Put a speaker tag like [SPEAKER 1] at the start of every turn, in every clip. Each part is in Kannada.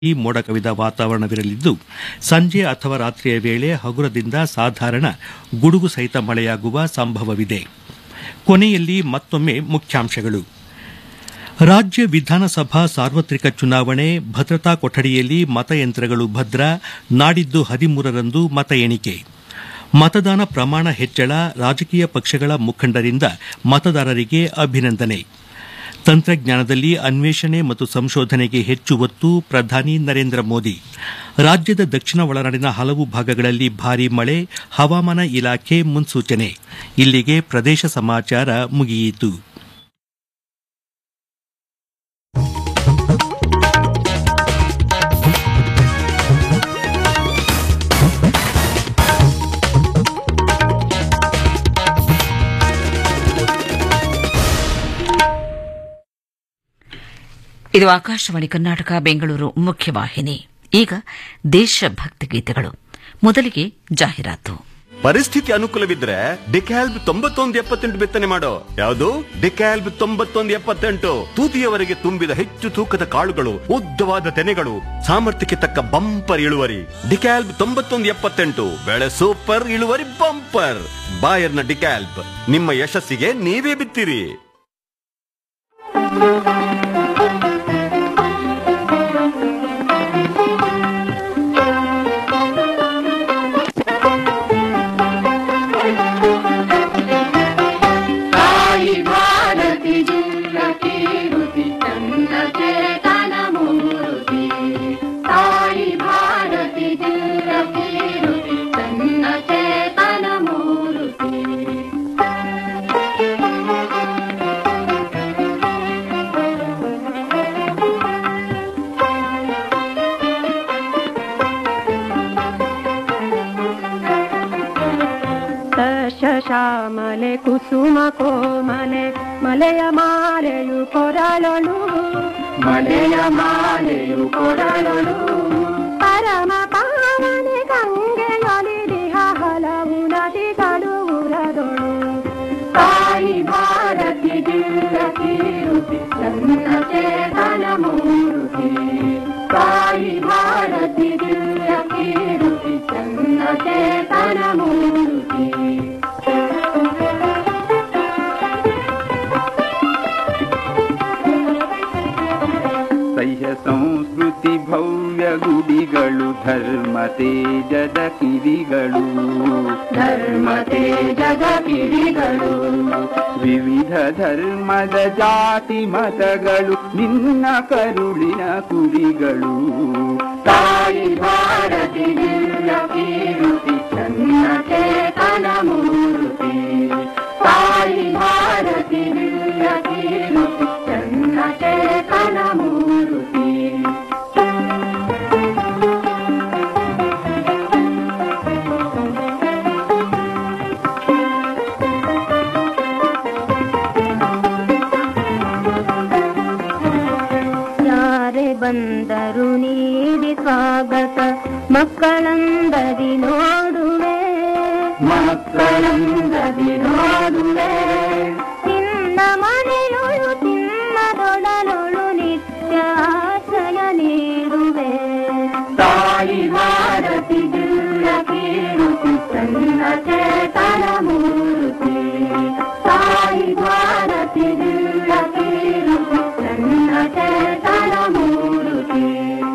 [SPEAKER 1] ಈ ಮೋಡ ಕವಿದ ವಾತಾವರಣವಿರಲಿದ್ದು ಸಂಜೆ ಅಥವಾ ರಾತ್ರಿಯ ವೇಳೆ ಹಗುರದಿಂದ ಸಾಧಾರಣ ಗುಡುಗು ಸಹಿತ ಮಳೆಯಾಗುವ ಸಂಭವವಿದೆ ಕೊನೆಯಲ್ಲಿ ಮತ್ತೊಮ್ಮೆ ಮುಖ್ಯಾಂಶಗಳು ರಾಜ್ಯ ವಿಧಾನಸಭಾ ಸಾರ್ವತ್ರಿಕ ಚುನಾವಣೆ ಭದ್ರತಾ ಕೊಠಡಿಯಲ್ಲಿ ಮತಯಂತ್ರಗಳು ಭದ್ರ ನಾಡಿದ್ದು ಹದಿಮೂರರಂದು ಮತ ಎಣಿಕೆ ಮತದಾನ ಪ್ರಮಾಣ ಹೆಚ್ಚಳ ರಾಜಕೀಯ ಪಕ್ಷಗಳ ಮುಖಂಡರಿಂದ ಮತದಾರರಿಗೆ ಅಭಿನಂದನೆ ತಂತ್ರಜ್ಞಾನದಲ್ಲಿ ಅನ್ವೇಷಣೆ ಮತ್ತು ಸಂಶೋಧನೆಗೆ ಹೆಚ್ಚು ಒತ್ತು ಪ್ರಧಾನಿ ನರೇಂದ್ರ ಮೋದಿ ರಾಜ್ಯದ ದಕ್ಷಿಣ ಒಳನಾಡಿನ ಹಲವು ಭಾಗಗಳಲ್ಲಿ ಭಾರೀ ಮಳೆ ಹವಾಮಾನ ಇಲಾಖೆ ಮುನ್ಸೂಚನೆ ಇಲ್ಲಿಗೆ ಪ್ರದೇಶ ಸಮಾಚಾರ ಮುಗಿಯಿತು
[SPEAKER 2] ಇದು ಆಕಾಶವಾಣಿ ಕರ್ನಾಟಕ ಬೆಂಗಳೂರು ಮುಖ್ಯವಾಹಿನಿ ಈಗ ದೇಶಭಕ್ತಿ ಗೀತೆಗಳು ಮೊದಲಿಗೆ ಜಾಹೀರಾತು
[SPEAKER 3] ಪರಿಸ್ಥಿತಿ ಅನುಕೂಲವಿದ್ರೆ ಡಿಕ್ಯಾಲ್ಬ್ ತೊಂಬತ್ತೊಂದು ಎಪ್ಪತ್ತೆಂಟು ಬಿತ್ತನೆ ಮಾಡೋ ಯಾವುದು ಡಿಕ್ಯಾಲ್ಬ್ ತೊಂಬತ್ತೊಂದು ಎಪ್ಪತ್ತೆಂಟು ತೂತಿಯವರೆಗೆ ತುಂಬಿದ ಹೆಚ್ಚು ತೂಕದ ಕಾಳುಗಳು ಉದ್ದವಾದ ತೆನೆಗಳು ಸಾಮರ್ಥ್ಯಕ್ಕೆ ತಕ್ಕ ಬಂಪರ್ ಇಳುವರಿ ಡಿಕ್ಯಾಲ್ಬ್ ತೊಂಬತ್ತೊಂದು ಎಪ್ಪತ್ತೆಂಟು ಬೆಳೆ ಸೂಪರ್ ಇಳುವರಿ ಬಂಪರ್ ಬಾಯರ್ನ ಡಿಕ್ಯಾಲ್ಬ್ ನಿಮ್ಮ ಯಶಸ್ಸಿಗೆ ನೀವೇ ಬಿತ್ತಿರಿ
[SPEAKER 4] ತಾಯಿ ಭಾರತಿ ಜುಲ್ಲಕಿ ರುತಿ ತನ್ನ ಚೇತನ ಮೂರುತಿ ತಾಯಿ ಭಾರತಿ ಜುಲ್ಲಕಿ ರುತಿ ತನ್ನ ಚೇತನ ಮೂರುತಿ
[SPEAKER 5] ದಶ ಶ್ಯಾಮಲೆ ಕುಸುಮ ಕೋಮಲೆ ಮಲೆಯ ಮಾಲೆಯು ಕೊರಳಲು
[SPEAKER 4] ಮಲೆಯ ಮಾಲೆಯು ಕೊರಳಲು
[SPEAKER 5] ಪರಮ ಪಾವನೆ ಗಂಗೆಯೊಲಿದಿಹ ಹಲವು ನದಿಗಳು ಉರದೊಳು
[SPEAKER 4] ತಾಯಿ ಭಾರತಿ ಜುಲ್ಲಕಿ ರುತಿ ತನ್ನ ಚೇತನ ಮೂರುತಿ ತಾಯಿ ಭಾರತಿ ಜುಲ್ಲಕಿ ರುತಿ ತನ್ನ ಚೇತನ ಮೂರುತಿ
[SPEAKER 6] ಸಹ್ಯ ಸಂಸ್ಕೃತಿ ಭವ್ಯ ಗುಡಿಗಳು ಧರ್ಮ ತೇಜದ ಕಿರಿಗಳು
[SPEAKER 4] ಧರ್ಮ ತೇಜದ ಕಿಡಿಗಳು
[SPEAKER 6] ವಿವಿಧ ಧರ್ಮದ ಜಾತಿ ಮತಗಳು ನಿನ್ನ ಕರುಳಿನ ಕುರಿಗಳು
[SPEAKER 4] ತಾಯಿ ಭಾರತಿ ಜುಲ್ಲಕಿ ರುತಿ ತನ್ನ ಚೇತನ ಮೂರುತಿ ತಾಯಿ ಭಾರತಿ ಜುಲ್ಲಕಿ ರುತಿ ತನ್ನ ಚೇತನ ಮೂರುತಿ
[SPEAKER 5] ಯಾರೇ ಬಂದರು ನೀಡಿ ಸ್ವಾಗತ ಮಕ್ಕಳಂದದಿ ನೋಡುವೆ
[SPEAKER 4] ಮಕ್ಕಳಂದದಿ ನೋಡುವೆ
[SPEAKER 5] ತಿನ್ನ ಮನೆಯೊಳು ತಿನ್ನದೊಡಲೊಳು ನಿತ್ಯ ಆಶ್ರಯ ನೀಡುವೆ
[SPEAKER 4] ತಾಯಿ ಭಾರತಿ ಜುಲ್ಲಕಿ ರುತಿ ತನ್ನ ಚೇತನ ಮೂರುತಿ ತಾಯಿ ಭಾರತಿ ಜುಲ್ಲಕಿ ರುತಿ ತನ್ನ ಚೇತನ ಮೂರುತಿ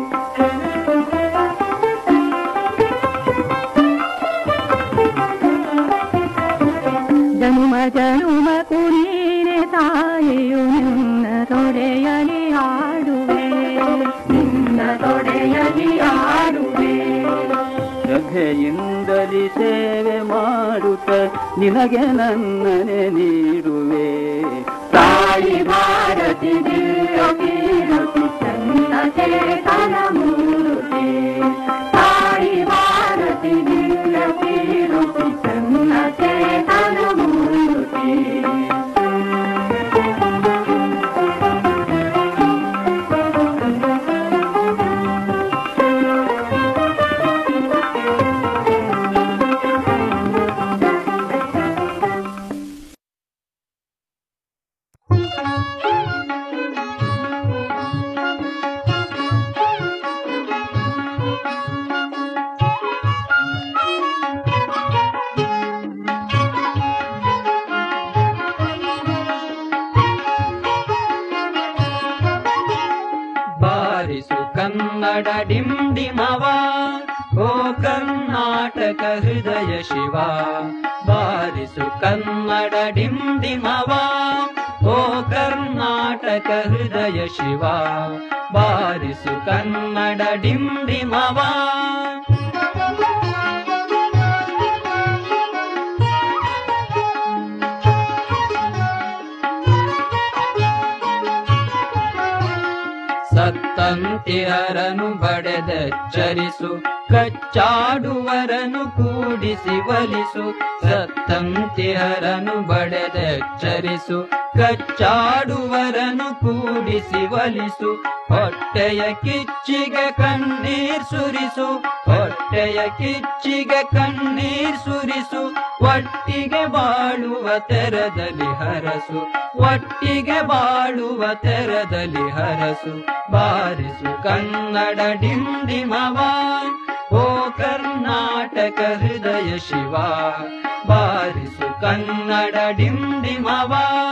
[SPEAKER 5] ಜನುಮ ಜನುಮ ಕುರೀನೆ ತಾಯಿಯು ನಿನ್ನ ತೊಡೆಯಲಿ ಆಡುವೆ
[SPEAKER 4] ನಿನ್ನ ತೊಡೆಯಲಿ ಆಡುವೆ
[SPEAKER 6] ಶ್ರದ್ಧೆಯಿಂದಲಿ ಸೇವೆ ಮಾಡುತ್ತ ನಿನಗೆ ನನ್ನನೆ ನೀಡುವೆ
[SPEAKER 4] ತಾಯಿ ಭಾರತಿ ಜುಲ್ಲಕಿ ರುತಿ ತನ್ನ ಚೇತನ ಮೂರುತಿ ತಾಯಿ ಭಾರತಿ ಜುಲ್ಲಕಿ ರುತಿ ತನ್ನ ಚೇತನ ಮೂರುತಿ
[SPEAKER 7] ಕನ್ನಡ ಡಿಂಡಿಮವ ಓ ಕರ್ನಾಟಕ ಹೃದಯ ಶಿವ ಬಾರಿಸು ಕನ್ನಡ ಡಿಂಡಿಮವ ಓ ಕರ್ನಾಟಕ ಹೃದಯ ಶಿವ ಬಾರಿಸು ಕನ್ನಡ ಡಿಂಡಿಮವ ಸತ್ತಂತಿಹರನು ಬಡೆದೆಚ್ಚರಿಸು ಕಚ್ಚಾಡುವರನು ಕೂಡಿಸಿ ಒಲಿಸು ಸತ್ತಂತಿಹರನು ಬಡೆದೆಚ್ಚರಿಸು ಕಚ್ಚಾಡುವರನು ಕೂಡಿಸಿ ಒಲಿಸು ಹೊಟ್ಟೆಯ ಕಿಚ್ಚಿಗೆ ಕಣ್ಣೀರ್ ಸುರಿಸು ಹೊಟ್ಟೆಯ ಕಿಚ್ಚಿಗೆ ಕಣ್ಣೀರ್ ಸುರಿಸು ಒಟ್ಟಿಗೆ ಬಾಳುವ ತೆರದಲ್ಲಿ ಹರಸು ಒಟ್ಟಿಗೆ ಬಾಳುವ ತೆರದಲ್ಲಿ ಹರಸು ಬಾರಿಸು ಕನ್ನಡ ಡಿಂಡಿಮವ ಓ ಕರ್ನಾಟಕ ಹೃದಯ ಶಿವ ಬಾರಿಸು ಕನ್ನಡ ಡಿಂಡಿಮವ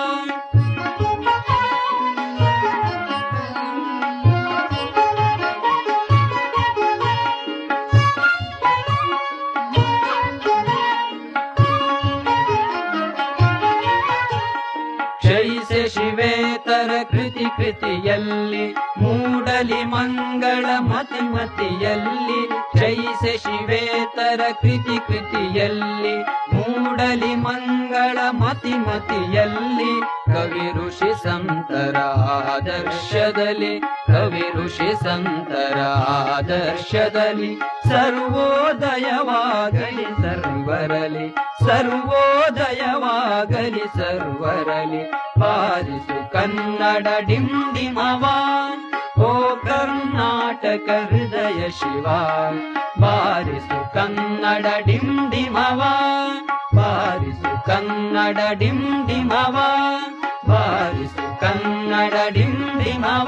[SPEAKER 7] ಕ್ಷಯಿಸೆ ಶಿವೇತರ ಕೃತಿ ಕೃತಿಯಲ್ಲಿ ಮೂಡಲಿ ಮಂಗಳ ಮತಿ ಮತಿಯಲ್ಲಿ ಕ್ಷಯಿಸೆ ಶಿವೇತರ ಕೃತಿ ಕೃತಿಯಲ್ಲಿ ಮೂಡಲಿ ಮಂಗಳ ಮತಿ ಮತಿಯಲ್ಲಿ ಕವಿ ಋಷಿ ಸಂತರ ಆದರ್ಶದಲ್ಲಿ ಕವಿ ಋಷಿ ಸಂತರ ಆದರ್ಶದಲ್ಲಿ ಸರ್ವೋದಯವಾಗಲಿ ಸರ್ವರಲಿ ಸರ್ವೋದಯವಾಗಲಿ ಸರ್ವರಲಿ ಬಾರಿಸು ಕನ್ನಡ ಡಿಂಡಿಮವ ಓ ಕರ್ನಾಟಕ ಹೃದಯ ಶಿವ ಬಾರಿಸು ಕನ್ನಡ ಡಿಂಡಿಮವ ಬಾರಿಸು ಕನ್ನಡ ಡಿಂಡಿಮವ ಬಾರಿಸು ಕನ್ನಡ ಡಿಂಡಿಮವ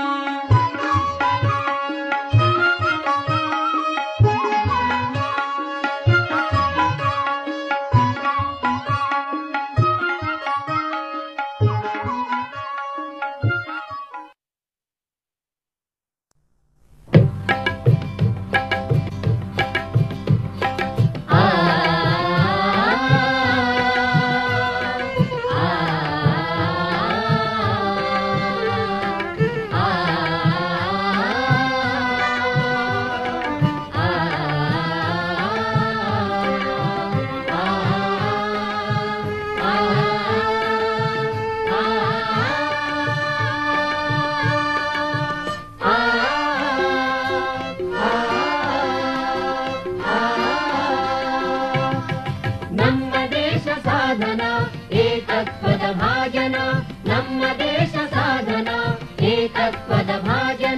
[SPEAKER 4] ನಮ್ಮ ದೇಶ ಸಾಧನ ಏಕತ್ವದ ಭಾಜನ ನಮ್ಮ ದೇಶ ಸಾಧನ ಏಕತ್ವದ ಭಾಜನ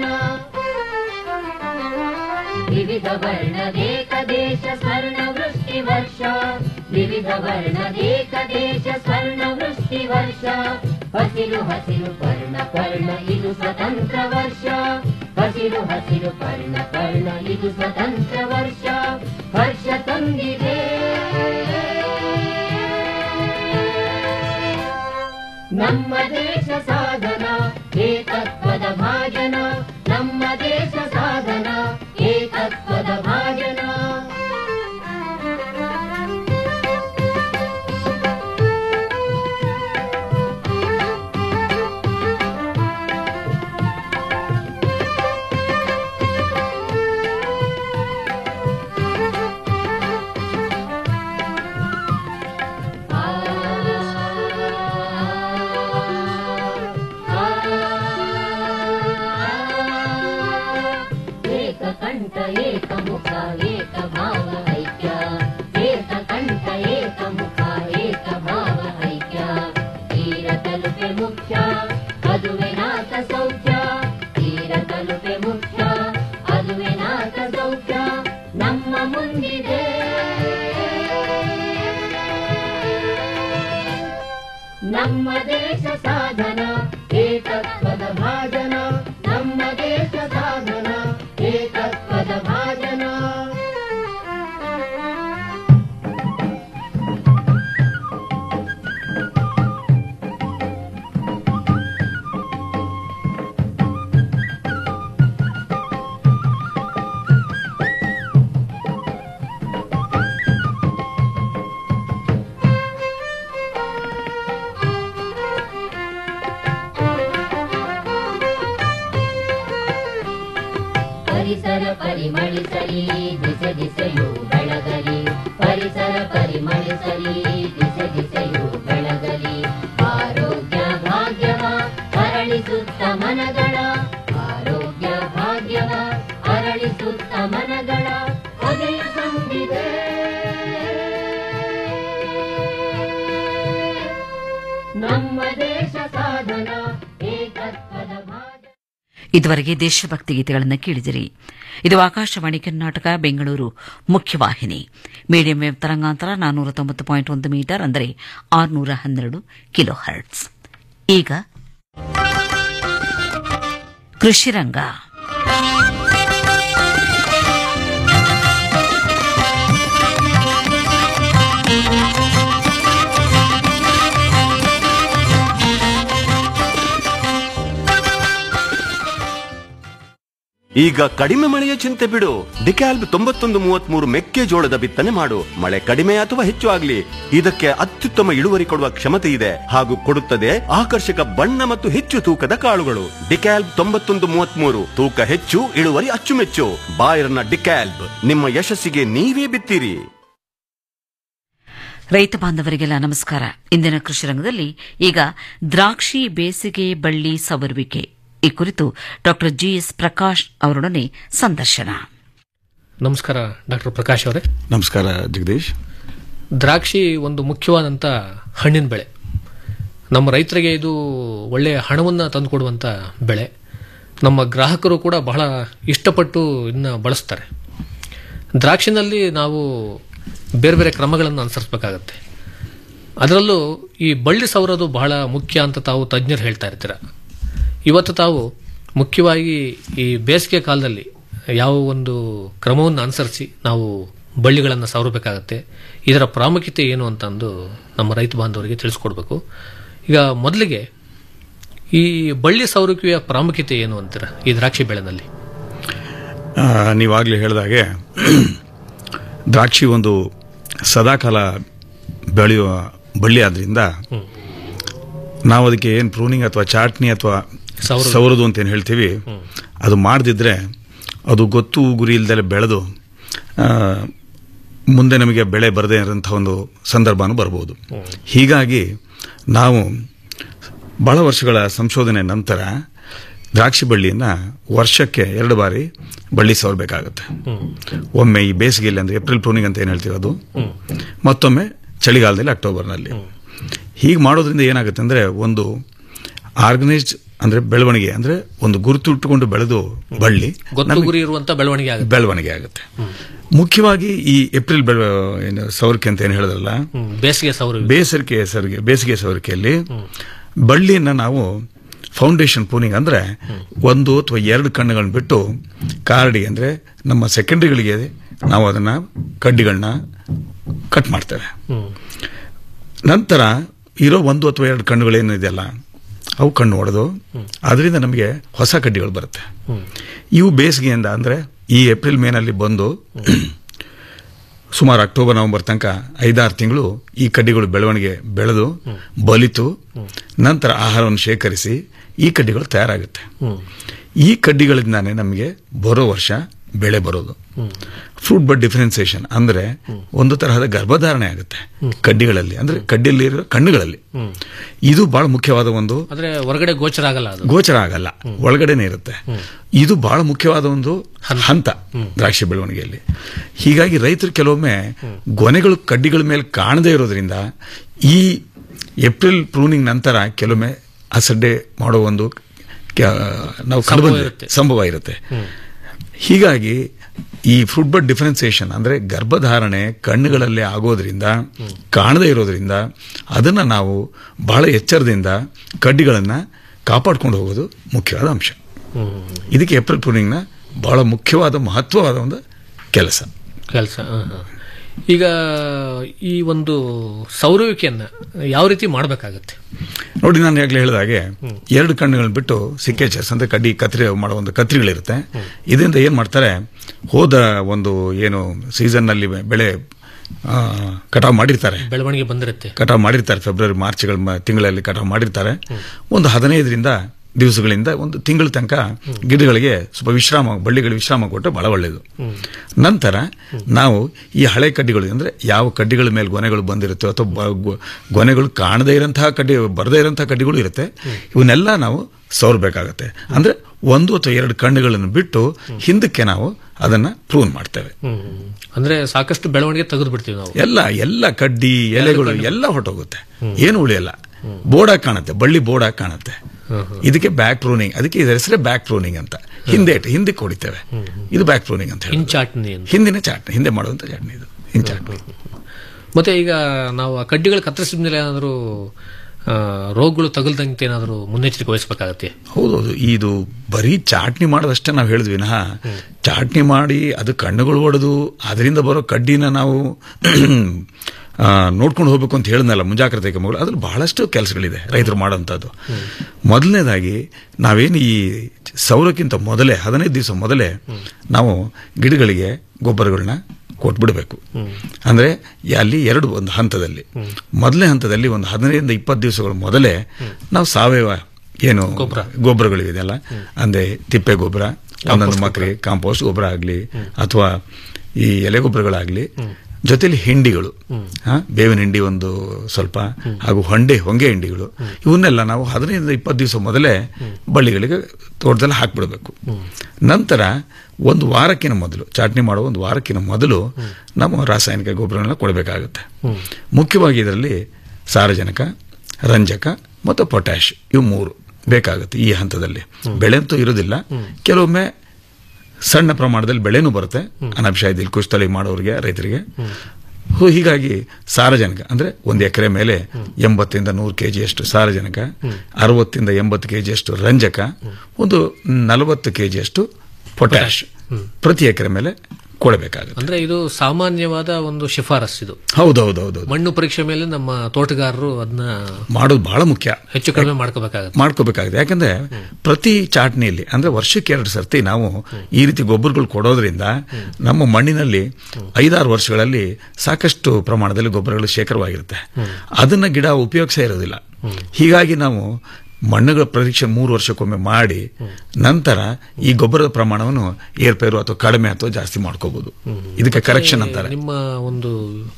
[SPEAKER 4] ವಿವಿಧ ವರ್ಣದೇಕ ದೇಶ ಸ್ವರ್ಣ ವೃಷ್ಟಿ ವರ್ಷ ವಿವಿಧ ವರ್ಣದೇಕ ದೇಶ ಸ್ವರ್ಣ ವೃಷ್ಟಿ ವರ್ಷ ಹಸಿರು ಹಸಿರು ಪರ್ಣ ಪರ್ಣ ಇದು ಸ್ವತಂತ್ರ ವರ್ಷ ಹಸಿರು ಹಸಿರು ಪರ್ಣ ಪರ್ಣ ಇದು ಸ್ವತಂತ್ರ ವರ್ಷ ಹರ್ಷ ತಂದಿದೆ ನಮ್ಮ ದೇಶ ಸಾಧನ ಏಕತ್ವದ ಭಾಜನ ನಮ್ಮ ದೇಶ ಸಾಧನ ಏಕತ್ವದ ಭಾಜನ ಏಕಕಂಠ ಏಕಮುಖ ಏಕಭಾವ ಐಕ್ಯ ಏಕಕಂಠ ಏಕಮುಖ ಏಕಭಾವ ಐಕ್ಯ ತೀರ ತಲುಪೆ ಮುಖ್ಯ ಅದುವೆ ನಾಥ ಸೌಖ್ಯ ತೀರ ತಲುಪೆ ಮುಖ್ಯ ಅದುವೆ ನಾಥ ಸೌಖ್ಯ ನಮ್ಮ ಮುಂದಿದೆ ನಮ್ಮ ದೇಶ ಸಾಧನ ಏಕತ್ವದ ಭಾಜನ ನಮ್ಮ ದೇಶ ಸಾಧನ ಏಕತ್ವದ ಭಾಜನ ಪರಿಸರ ಪರಿಮಳಿಸಲಿ ದಿಸೆ ದಿಸೆಯು ಬೆಳಗಲಿ ಪರಿಸರ ಪರಿಮಳಿಸಲಿ ದಿಸೆ ದಿಸೆಯು ಬೆಳಗಲಿ ಆರೋಗ್ಯ ಭಾಗ್ಯವ ಅರಳಿಸುತ್ತ ಮನಗಳ ಆರೋಗ್ಯ ಭಾಗ್ಯವ ಅರಳಿಸುತ್ತ ಮನಗಳ ಹೊಗೆಯ ಸಂದಿದೆ ನಮ್ಮ ದೇಶ ಸಾಧನ ಏಕತ್ವದ ಭಾಗ
[SPEAKER 2] ಇದುವರೆಗೆ ದೇಶಭಕ್ತಿ ಗೀತೆಗಳನ್ನು ಕೇಳಿದಿರಿ ಇದು ಆಕಾಶವಾಣಿ ಕರ್ನಾಟಕ ಬೆಂಗಳೂರು ಮುಖ್ಯವಾಹಿನಿ ಮೀಡಿಯಂ ವೇವ್ ತರಂಗಾಂತರ ನಾನ್ನೂರ ತೊಂಬತ್ತು ಪಾಯಿಂಟ್ ಒಂದು ಮೀಟರ್ ಅಂದರೆ ಆರುನೂರ ಹನ್ನೆರಡು ಕಿಲೋ ಹರ್ಟ್ಸ್ ಈಗ ಕೃಷಿರಂಗ
[SPEAKER 3] ಈಗ ಕಡಿಮೆ ಮಳೆಯ ಚಿಂತೆ ಬಿಡು ಡಿಕ್ಯಾಲ್ಬ್ ತೊಂಬತ್ತೊಂದು ಮೂವತ್ಮೂರು ಮೆಕ್ಕೆಜೋಳದ ಬಿತ್ತನೆ ಮಾಡು ಮಳೆ ಕಡಿಮೆ ಅಥವಾ ಹೆಚ್ಚು ಆಗ್ಲಿ ಇದಕ್ಕೆ ಅತ್ಯುತ್ತಮ ಇಳುವರಿ ಕೊಡುವ ಕ್ಷಮತೆ ಇದೆ ಹಾಗೂ ಕೊಡುತ್ತದೆ ಆಕರ್ಷಕ ಬಣ್ಣ ಮತ್ತು ಹೆಚ್ಚು ತೂಕದ ಕಾಳುಗಳು ಡಿಕ್ಯಾಲ್ಬ್ ತೊಂಬತ್ತೊಂದು ಮೂವತ್ಮೂರು ತೂಕ ಹೆಚ್ಚು ಇಳುವರಿ ಅಚ್ಚುಮೆಚ್ಚು ಬಾಯರ್ನ ಡಿಕ್ಯಾಲ್ಬ್ ನಿಮ್ಮ ಯಶಸ್ಸಿಗೆ ನೀವೇ ಬಿತ್ತೀರಿ
[SPEAKER 2] ರೈತ ಬಾಂಧವರಿಗೆಲ್ಲ ನಮಸ್ಕಾರ ಇಂದಿನ ಕೃಷಿ ರಂಗದಲ್ಲಿ ಈಗ ದ್ರಾಕ್ಷಿ ಬೇಸಿಗೆ ಬಳ್ಳಿ ಸವರುವಿಕೆ ಈ ಕುರಿತು ಡಾ ಜಿಎಸ್ ಪ್ರಕಾಶ್ ಅವರೊಡನೆ ಸಂದರ್ಶನ
[SPEAKER 8] ನಮಸ್ಕಾರ ಡಾಕ್ಟರ್ ಪ್ರಕಾಶ್ ಅವರೇ
[SPEAKER 9] ನಮಸ್ಕಾರ ಜಗದೀಶ್
[SPEAKER 8] ದ್ರಾಕ್ಷಿ ಒಂದು ಮುಖ್ಯವಾದಂಥ ಹಣ್ಣಿನ ಬೆಳೆ ನಮ್ಮ ರೈತರಿಗೆ ಇದು ಒಳ್ಳೆಯ ಹಣವನ್ನು ತಂದುಕೊಡುವಂಥ ಬೆಳೆ ನಮ್ಮ ಗ್ರಾಹಕರು ಕೂಡ ಬಹಳ ಇಷ್ಟಪಟ್ಟು ಇದನ್ನ ಬಳಸ್ತಾರೆ ದ್ರಾಕ್ಷಿನಲ್ಲಿ ನಾವು ಬೇರೆ ಬೇರೆ ಕ್ರಮಗಳನ್ನು ಅನುಸರಿಸಬೇಕಾಗತ್ತೆ ಅದರಲ್ಲೂ ಈ ಬಳ್ಳಿ ಸವರೋದು ಬಹಳ ಮುಖ್ಯ ಅಂತ ತಾವು ತಜ್ಞರು ಹೇಳ್ತಾ ಇರ್ತೀರ ಇವತ್ತು ತಾವು ಮುಖ್ಯವಾಗಿ ಈ ಬೇಸಿಗೆ ಕಾಲದಲ್ಲಿ ಯಾವ ಒಂದು ಕ್ರಮವನ್ನು ಅನುಸರಿಸಿ ನಾವು ಬಳ್ಳಿಗಳನ್ನು ಸವರಬೇಕಾಗತ್ತೆ ಇದರ ಪ್ರಾಮುಖ್ಯತೆ ಏನು ಅಂತಂದು ನಮ್ಮ ರೈತ ಬಾಂಧವರಿಗೆ ತಿಳಿಸ್ಕೊಡ್ಬೇಕು ಈಗ ಮೊದಲಿಗೆ ಈ ಬಳ್ಳಿ ಸವರುವಿಕೆಯ ಪ್ರಾಮುಖ್ಯತೆ ಏನು ಅಂತೀರ ಈ ದ್ರಾಕ್ಷಿ ಬೆಳೆನಲ್ಲಿ
[SPEAKER 9] ಆ, ನೀವಾಗಲೇ ಹೇಳಿದಾಗೆ ದ್ರಾಕ್ಷಿ ಒಂದು ಸದಾಕಾಲ ಬೆಳೆಯುವ ಬಳ್ಳಿ ಆದ್ರಿಂದ ನಾವು ಅದಕ್ಕೆ ಏನು ಪ್ರೂನಿಂಗ್ ಅಥವಾ ಚಾಟ್ನಿ ಅಥವಾ
[SPEAKER 8] ಸವರೋದು.
[SPEAKER 9] ಸವರದು ಅಂತ ಏನು ಹೇಳ್ತೀವಿ ಅದು ಮಾಡದಿದ್ರೆ ಅದು ಗೊತ್ತು ಗುರಿ ಇಲ್ದಲೆ ಬೆಳೆದು ಆ, ಮುಂದೆ ನಮಗೆ ಬೆಳೆ ಬರದೇ ಇರೋಂಥ ಒಂದು ಸಂದರ್ಭನೂ ಬರ್ಬೋದು ಹೀಗಾಗಿ ನಾವು ಬಹಳ ವರ್ಷಗಳ ಸಂಶೋಧನೆ ನಂತರ ದ್ರಾಕ್ಷಿ ಬಳ್ಳಿಯನ್ನು ವರ್ಷಕ್ಕೆ ಎರಡು ಬಾರಿ ಬಳ್ಳಿ ಸವರಬೇಕಾಗುತ್ತೆ ಒಮ್ಮೆ ಈ ಬೇಸಿಗೆಯಲ್ಲಿ ಅಂದರೆ ಏಪ್ರಿಲ್ ಪ್ರೂನಿಂಗ್ ಅಂತ ಏನು ಹೇಳ್ತೀವಿ ಅದು ಮತ್ತೊಮ್ಮೆ ಚಳಿಗಾಲದಲ್ಲಿ ಅಕ್ಟೋಬರ್ನಲ್ಲಿ ಹೀಗೆ ಮಾಡೋದ್ರಿಂದ ಏನಾಗುತ್ತೆ ಅಂದರೆ ಒಂದು ಆರ್ಗನೈಸ್ಡ್ ಅಂದರೆ ಬೆಳವಣಿಗೆ ಅಂದರೆ ಒಂದು ಗುರುತು ಇಟ್ಟುಕೊಂಡು ಬೆಳೆದು ಬಳ್ಳಿ
[SPEAKER 8] ಗೊತ್ತು
[SPEAKER 9] ನಮಗೆ
[SPEAKER 8] ಗುರಿ ಇರುವಂತ ಬೆಳವಣಿಗೆ ಆಗುತ್ತೆ
[SPEAKER 9] ಬೆಳವಣಿಗೆ ಆಗುತ್ತೆ ಮುಖ್ಯವಾಗಿ ಈ ಏಪ್ರಿಲ್ ಬೆಳ ಏನು ಸವರಿಕೆ ಅಂತ ಏನು ಹೇಳಿದ್ರಲ್ಲ
[SPEAKER 8] ಹ್ಮ್. ಬೇಸಿಗೆ ಸೌರ
[SPEAKER 9] ಬೇಸರಿಕೆ ಸರಿಗೆ ಬೇಸಿಗೆ ಸವರಿಕೆಯಲ್ಲಿ ಬಳ್ಳಿಯನ್ನು ನಾವು ಫೌಂಡೇಶನ್ ಪೂನಿಂಗ್ ಅಂದರೆ ಒಂದು ಅಥವಾ ಎರಡು ಕಣ್ಣುಗಳನ್ನ ಬಿಟ್ಟು ಕಾರ್ಡಿ ಅಂದರೆ ನಮ್ಮ ಸೆಕೆಂಡ್ರಿಗಳಿಗೆ ನಾವು ಅದನ್ನು ಕಡ್ಡಿಗಳನ್ನ ಕಟ್ ಮಾಡ್ತೇವೆ ನಂತರ ಇರೋ ಒಂದು ಅಥವಾ ಎರಡು ಕಣ್ಣುಗಳೇನಿದೆಯಲ್ಲ ಅವು ಕಣ್ಣು ಹೊಡೆದು ಅದರಿಂದ ನಮಗೆ ಹೊಸ ಕಡ್ಡಿಗಳು ಬರುತ್ತೆ ಇವು ಬೇಸಿಗೆಯಿಂದ ಅಂದರೆ ಈ ಏಪ್ರಿಲ್ ಮೇನಲ್ಲಿ ಬಂದು ಸುಮಾರು ಅಕ್ಟೋಬರ್ ನವೆಂಬರ್ ತನಕ ಐದಾರು ತಿಂಗಳು ಈ ಕಡ್ಡಿಗಳು ಬೆಳವಣಿಗೆ ಬೆಳೆದು ಬಲಿತು ನಂತರ ಆಹಾರವನ್ನು ಶೇಖರಿಸಿ ಈ ಕಡ್ಡಿಗಳು ತಯಾರಾಗುತ್ತೆ ಈ ಕಡ್ಡಿಗಳಿಂದಾನೇ ನಮಗೆ ಬರೋ ವರ್ಷ ಬೆಳೆ ಬರೋದು ಫ್ರೂಟ್ ಬಡ್ ಡಿಫರೆನ್ಸಿಯೇಷನ್ ಅಂದ್ರೆ ಒಂದು ತರಹದ ಗರ್ಭಧಾರಣೆ ಆಗುತ್ತೆ ಕಡ್ಡಿಗಳಲ್ಲಿ ಅಂದ್ರೆ ಕಡ್ಡಿಯಲ್ಲಿ ಇರೋ ಕಣ್ಣುಗಳಲ್ಲಿ ಇದು ಬಹಳ ಮುಖ್ಯವಾದ ಒಂದು
[SPEAKER 8] ಆದ್ರೆ ಹೊರಗಡೆ ಗೋಚರ ಆಗಲ್ಲ ಅದು
[SPEAKER 9] ಗೋಚರ ಆಗಲ್ಲ ಒಳಗಡೆನೆ ಇರುತ್ತೆ ಇದು ಬಹಳ ಮುಖ್ಯವಾದ ಒಂದು ಹಂತ ದ್ರಾಕ್ಷಿ ಬೆಳವಣಿಗೆಯಲ್ಲಿ ಹೀಗಾಗಿ ರೈತರು ಕೆಲವೊಮ್ಮೆ ಗೊನೆಗಳು ಕಡ್ಡಿಗಳ ಮೇಲೆ ಕಾಣದೇ ಇರೋದ್ರಿಂದ ಈ ಏಪ್ರಿಲ್ ಪ್ರೂನಿಂಗ್ ನಂತರ ಕೆಲವೊಮ್ಮೆ ಅಸಡ್ಡೆ ಮಾಡೋ ಒಂದು ಕ- ನಾವು ಕಂಡುಬಂದಿದೆ.
[SPEAKER 8] ಇರುತ್ತೆ.
[SPEAKER 9] ಸಂಭವ ಇರುತ್ತೆ ಹೀಗಾಗಿ ಈ ಫ್ರೂಟ್ ಬಡ್ ಡಿಫರೆನ್ಸಿಯೇಷನ್ ಅಂದ್ರೆ ಗರ್ಭಧಾರಣೆ ಕಣ್ಣುಗಳಲ್ಲಿ ಆಗೋದ್ರಿಂದ ಕಾಣದೇ ಇರೋದ್ರಿಂದ ಅದನ್ನ ನಾವು ಬಹಳ ಎಚ್ಚರದಿಂದ ಕಡ್ಡಿಗಳನ್ನ ಕಾಪಾಡ್ಕೊಂಡು ಹೋಗೋದು ಮುಖ್ಯವಾದ ಅಂಶ ಇದಕ್ಕೆ ಏಪ್ರಿಲ್ ಪ್ರೂನಿಂಗ್ನ ಬಹಳ ಮುಖ್ಯವಾದ ಮಹತ್ವವಾದ ಒಂದು ಕೆಲಸ
[SPEAKER 8] ಕೆಲಸ ಈಗ ಈ ಒಂದು ಸೌರುವಿಕೆಯನ್ನ ಯಾವ ರೀತಿ ಮಾಡಬೇಕಾಗತ್ತೆ
[SPEAKER 9] ನೋಡಿ ನಾನು ಈಗಲೇ ಹೇಳಿದ ಹಾಗೆ ಎರಡು ಕಣ್ಣುಗಳನ್ನ ಬಿಟ್ಟು ಸಿಕ್ಕೇಚರ್ಸ್ ಅಂದ್ರೆ ಕಡ್ಡಿ ಕತ್ರಿ ಮಾಡೋ ಒಂದು ಕತ್ರಿಗಳಿರುತ್ತೆ ಇದರಿಂದ ಏನು ಮಾಡ್ತಾರೆ ಹೋದ ಒಂದು ಏನು ಸೀಸನ್ನಲ್ಲಿ ಬೆಳೆ ಆ, ಕಟಾವು ಮಾಡಿರ್ತಾರೆ
[SPEAKER 8] ಬೆಳವಣಿಗೆ ಬಂದಿರುತ್ತೆ
[SPEAKER 9] ಕಟಾವು ಮಾಡಿರ್ತಾರೆ ಫೆಬ್ರವರಿ ಮಾರ್ಚ್ಗಳ ಮ- ತಿಂಗಳಲ್ಲಿ ಕಟಾವು ಮಾಡಿರ್ತಾರೆ ಒಂದು ಹದಿನೈದರಿಂದ ದಿವಸಗಳಿಂದ ಒಂದು ತಿಂಗಳ ತನಕ ಗಿಡಗಳಿಗೆ ಸ್ವಲ್ಪ ವಿಶ್ರಾಮ ಬಳ್ಳಿಗಳಿಗೆ ವಿಶ್ರಾಮ ಕೊಟ್ಟರೆ ಬಹಳ ಒಳ್ಳೆಯದು ನಂತರ ನಾವು ಈ ಹಳೆ ಕಡ್ಡಿಗಳು ಅಂದ್ರೆ ಯಾವ ಕಡ್ಡಿಗಳ ಮೇಲೆ ಗೊನೆಗಳು ಬಂದಿರುತ್ತೋ ಅಥವಾ ಬ- ಗೊ- ಗೊನೆಗಳು ಕಾಣದೇ ಇರೋಂತಹ ಕಡ್ಡಿ ಬರದೇ ಇರೋಂತಹ ಕಡ್ಡಿಗಳು ಇರುತ್ತೆ ಇವನ್ನೆಲ್ಲ ನಾವು ಸವರ್ಬೇಕಾಗತ್ತೆ ಅಂದ್ರೆ ಒಂದು ಅಥವಾ ಎರಡು ಕಣ್ಣುಗಳನ್ನು ಬಿಟ್ಟು ಹಿಂದಕ್ಕೆ ನಾವು ಅದನ್ನ ಪ್ರೂನ್ ಮಾಡ್ತೇವೆ
[SPEAKER 8] ಹ್ಮ್. ಅಂದ್ರೆ ಸಾಕಷ್ಟು ಬೆಳವಣಿಗೆ ತೆಗೆದು ಬಿಡ್ತೀವಿ ನಾವು
[SPEAKER 9] ಎಲ್ಲ ಎಲ್ಲ ಕಡ್ಡಿ ಎಲೆಗಳು ಎಲ್ಲ ಹೊರಟೋಗುತ್ತೆ ಏನು ಉಳಿಯಲ್ಲ ಬೋರ್ಡಾಗಿ ಕಾಣುತ್ತೆ ಬಳ್ಳಿ ಬೋರ್ಡಾಗಿ ಕಾಣುತ್ತೆ ಇದಕ್ಕೆ ಬ್ಯಾಕ್ ಪ್ರೂನಿಂಗ್ ಅದಕ್ಕೆ ಇದರ ಹೆಸರೇ ಬ್ಯಾಕ್ ಪ್ರೂನಿಂಗ್ ಅಂತ ಹಿಂದೆ ಇಟ್ಟು ಹಿಂದಕ್ಕೆ ಹೊಡಿತೇವೆ ಇದು ಬ್ಯಾಕ್ ಪ್ರೂನಿಂಗ್ ಅಂತ ಹೇಳಿ
[SPEAKER 8] ಹಿಂಚಾಟ್ನಿ ಅಂತ
[SPEAKER 9] ಹಿಂದಿನ ಚಾಟ್ನಿ ಹಿಂದೆ ಮಾಡುವಂತ ಚಾಟ್ನಿ ಇದು ಹಿಂಚಾಟ್ನಿ
[SPEAKER 8] ಮತ್ತೆ ಈಗ ನಾವು ಆ ಕಡ್ಡಿಗಳು ಕತ್ತರಿಸಿದ ಮೇಲೆ ಏನಾದರೂ ರೋಗಗಳು ತಗಲ್ದಂತೆ ಏನಾದರೂ ಮುನ್ನೆಚ್ಚರಿಕೆ ವಹಿಸಬೇಕಾಗತ್ತೆ
[SPEAKER 9] ಹೌದೌದು ಇದು ಬರೀ ಚಾಟ್ನಿ ಮಾಡೋದಷ್ಟೇ ನಾವು ಹೇಳಿದ್ವಿ ವಿನಃ ಚಾಟ್ನಿ ಮಾಡಿ ಅದು ಕಣ್ಣುಗಳು ಒಡೆದು ಅದರಿಂದ ಬರೋ ಕಡ್ಡಿನ ನಾವು ಆ, ನೋಡ್ಕೊಂಡು ಹೋಗ್ಬೇಕು ಅಂತ ಹೇಳಿದ್ನಲ್ಲ ಮುಂಜಾಗ್ರತೆ ಕ್ರಮಗಳು ಅದ್ರಲ್ಲಿ ಬಹಳಷ್ಟು ಕೆಲಸಗಳಿದೆ ರೈತರು ಮಾಡೋಂಥದ್ದು ಮೊದಲನೇದಾಗಿ ನಾವೇನು ಈ ಸೌರಕ್ಕಿಂತ ಮೊದಲೇ ಹದಿನೈದು ದಿವಸ ಮೊದಲೇ ನಾವು ಗಿಡಗಳಿಗೆ ಗೊಬ್ಬರಗಳನ್ನ ಕೊಟ್ಬಿಡಬೇಕು ಅಂದ್ರೆ ಅಲ್ಲಿ ಎರಡು ಒಂದು ಹಂತದಲ್ಲಿ ಮೊದಲನೇ ಹಂತದಲ್ಲಿ ಒಂದು ಹದಿನೈದರಿಂದ ಇಪ್ಪತ್ತು ದಿವಸಗಳ ಮೊದಲೇ ನಾವು ಸಾವಯವ ಏನು ಗೊಬ್ಬರಗಳಿದೆಯಲ್ಲ ಅಂದ್ರೆ ತಿಪ್ಪೆ ಗೊಬ್ಬರ ಒಂದೊಂದು ಮಕ್ರೆ ಕಾಂಪೋಸ್ಟ್ ಗೊಬ್ಬರ ಆಗಲಿ ಅಥವಾ ಈ ಎಲೆ ಗೊಬ್ಬರಗಳಾಗಲಿ ಜೊತೆಲಿ ಹಿಂಡಿಗಳು ಆ, ಬೇವಿನ ಹಿಂಡಿ ಒಂದು ಸ್ವಲ್ಪ ಹಾಗೂ ಹೊಂಡೆ ಹೊಂಗೆ ಹಿಂಡಿಗಳು ಇವನ್ನೆಲ್ಲ ನಾವು ಹದಿನೈದರಿಂದ ಇಪ್ಪತ್ತು ದಿವಸ ಮೊದಲೇ ಬಳ್ಳಿಗಳಿಗೆ ತೋಟದಲ್ಲಿ ಹಾಕ್ಬಿಡ್ಬೇಕು ನಂತರ ಒಂದು ವಾರಕ್ಕಿಂತ ಮೊದಲು ಚಾಟ್ನಿ ಮಾಡುವ ಒಂದು ವಾರಕ್ಕಿಂತ ಮೊದಲು ನಾವು ರಾಸಾಯನಿಕ ಗೊಬ್ಬರಗಳನ್ನ ಕೊಡಬೇಕಾಗುತ್ತೆ ಮುಖ್ಯವಾಗಿ ಇದರಲ್ಲಿ ಸಾರಜನಕ ರಂಜಕ ಮತ್ತು ಪೊಟ್ಯಾಶ್ ಇವು ಮೂರು ಬೇಕಾಗುತ್ತೆ ಈ ಹಂತದಲ್ಲಿ ಬೆಳೆ ಅಂತೂ ಇರೋದಿಲ್ಲ ಕೆಲವೊಮ್ಮೆ ಸಣ್ಣ ಪ್ರಮಾಣದಲ್ಲಿ ಬೆಳೆನೂ ಬರುತ್ತೆ ಅನಭಿಷಾಯದಲ್ಲಿ ಕುಸ್ತಳಿ ಮಾಡೋರಿಗೆ ರೈತರಿಗೆ ಹೋ, ಹೀಗಾಗಿ ಸಾರಜನಕ ಅಂದ್ರೆ ಒಂದು ಎಕರೆ ಮೇಲೆ ಎಂಬತ್ತರಿಂದ ನೂರು ಕೆ ಜಿಯಷ್ಟು ಸಾರಜನಕ ಅರವತ್ತಿಂದ ಎಂಬತ್ತು ಕೆ ಜಿಯಷ್ಟು ರಂಜಕ ಒಂದು ನಲವತ್ತು ಕೆ ಜಿಯಷ್ಟು ಪೊಟ್ಯಾಶ್ ಪ್ರತಿ ಎಕರೆ ಮೇಲೆ ಕೊಡಬೇಕಾಗುತ್ತೆ
[SPEAKER 8] ಅಂದ್ರೆ ಇದು ಸಾಮಾನ್ಯವಾದ ಒಂದು ಶಿಫಾರಸ್ ಇದು
[SPEAKER 9] ಹೌದೌದೌದು
[SPEAKER 8] ಮಣ್ಣು ಪರೀಕ್ಷೆ ಮೇಲೆ ನಮ್ಮ ತೋಟಗಾರರು ಅದನ್ನ
[SPEAKER 9] ಮಾಡೋದು ಬಹಳ ಮುಖ್ಯ
[SPEAKER 8] ಹೆಚ್ಚು ಕಡಿಮೆ ಮಾಡ್ಕೋಬೇಕಾಗತ್ತೆ
[SPEAKER 9] ಮಾಡ್ಕೋಬೇಕಾಗಿದೆ ಯಾಕಂದ್ರೆ ಪ್ರತಿ ಚಾಟ್ನಿಯಲ್ಲಿ ಅಂದ್ರೆ ವರ್ಷಕ್ಕೆ ಎರಡು ಸರ್ತಿ ನಾವು ಈ ರೀತಿ ಗೊಬ್ಬರಗಳು ಕೊಡೋದ್ರಿಂದ ನಮ್ಮ ಮಣ್ಣಿನಲ್ಲಿ ಐದಾರು ವರ್ಷಗಳಲ್ಲಿ ಸಾಕಷ್ಟು ಪ್ರಮಾಣದಲ್ಲಿ ಗೊಬ್ಬರಗಳು ಶೇಖರವಾಗಿರುತ್ತೆ ಅದನ್ನ ಗಿಡ ಉಪಯೋಗಿಸೇ ಇರೋದಿಲ್ಲ ಹೀಗಾಗಿ ನಾವು ಮಣ್ಣುಗಳ ಪರೀಕ್ಷೆ ಮೂರು ವರ್ಷಕ್ಕೊಮ್ಮೆ ಮಾಡಿ ನಂತರ ಈ ಗೊಬ್ಬರದ ಪ್ರಮಾಣವನ್ನು ಏರ್ಪೇರು ಅಥವಾ ಕಡಿಮೆ ಅಥವಾ ಜಾಸ್ತಿ ಮಾಡ್ಕೋಬಹುದು ಇದಕ್ಕೆ ಕರೆಕ್ಷನ್ ಅಂತಾರೆ
[SPEAKER 8] ನಿಮ್ಮ ಒಂದು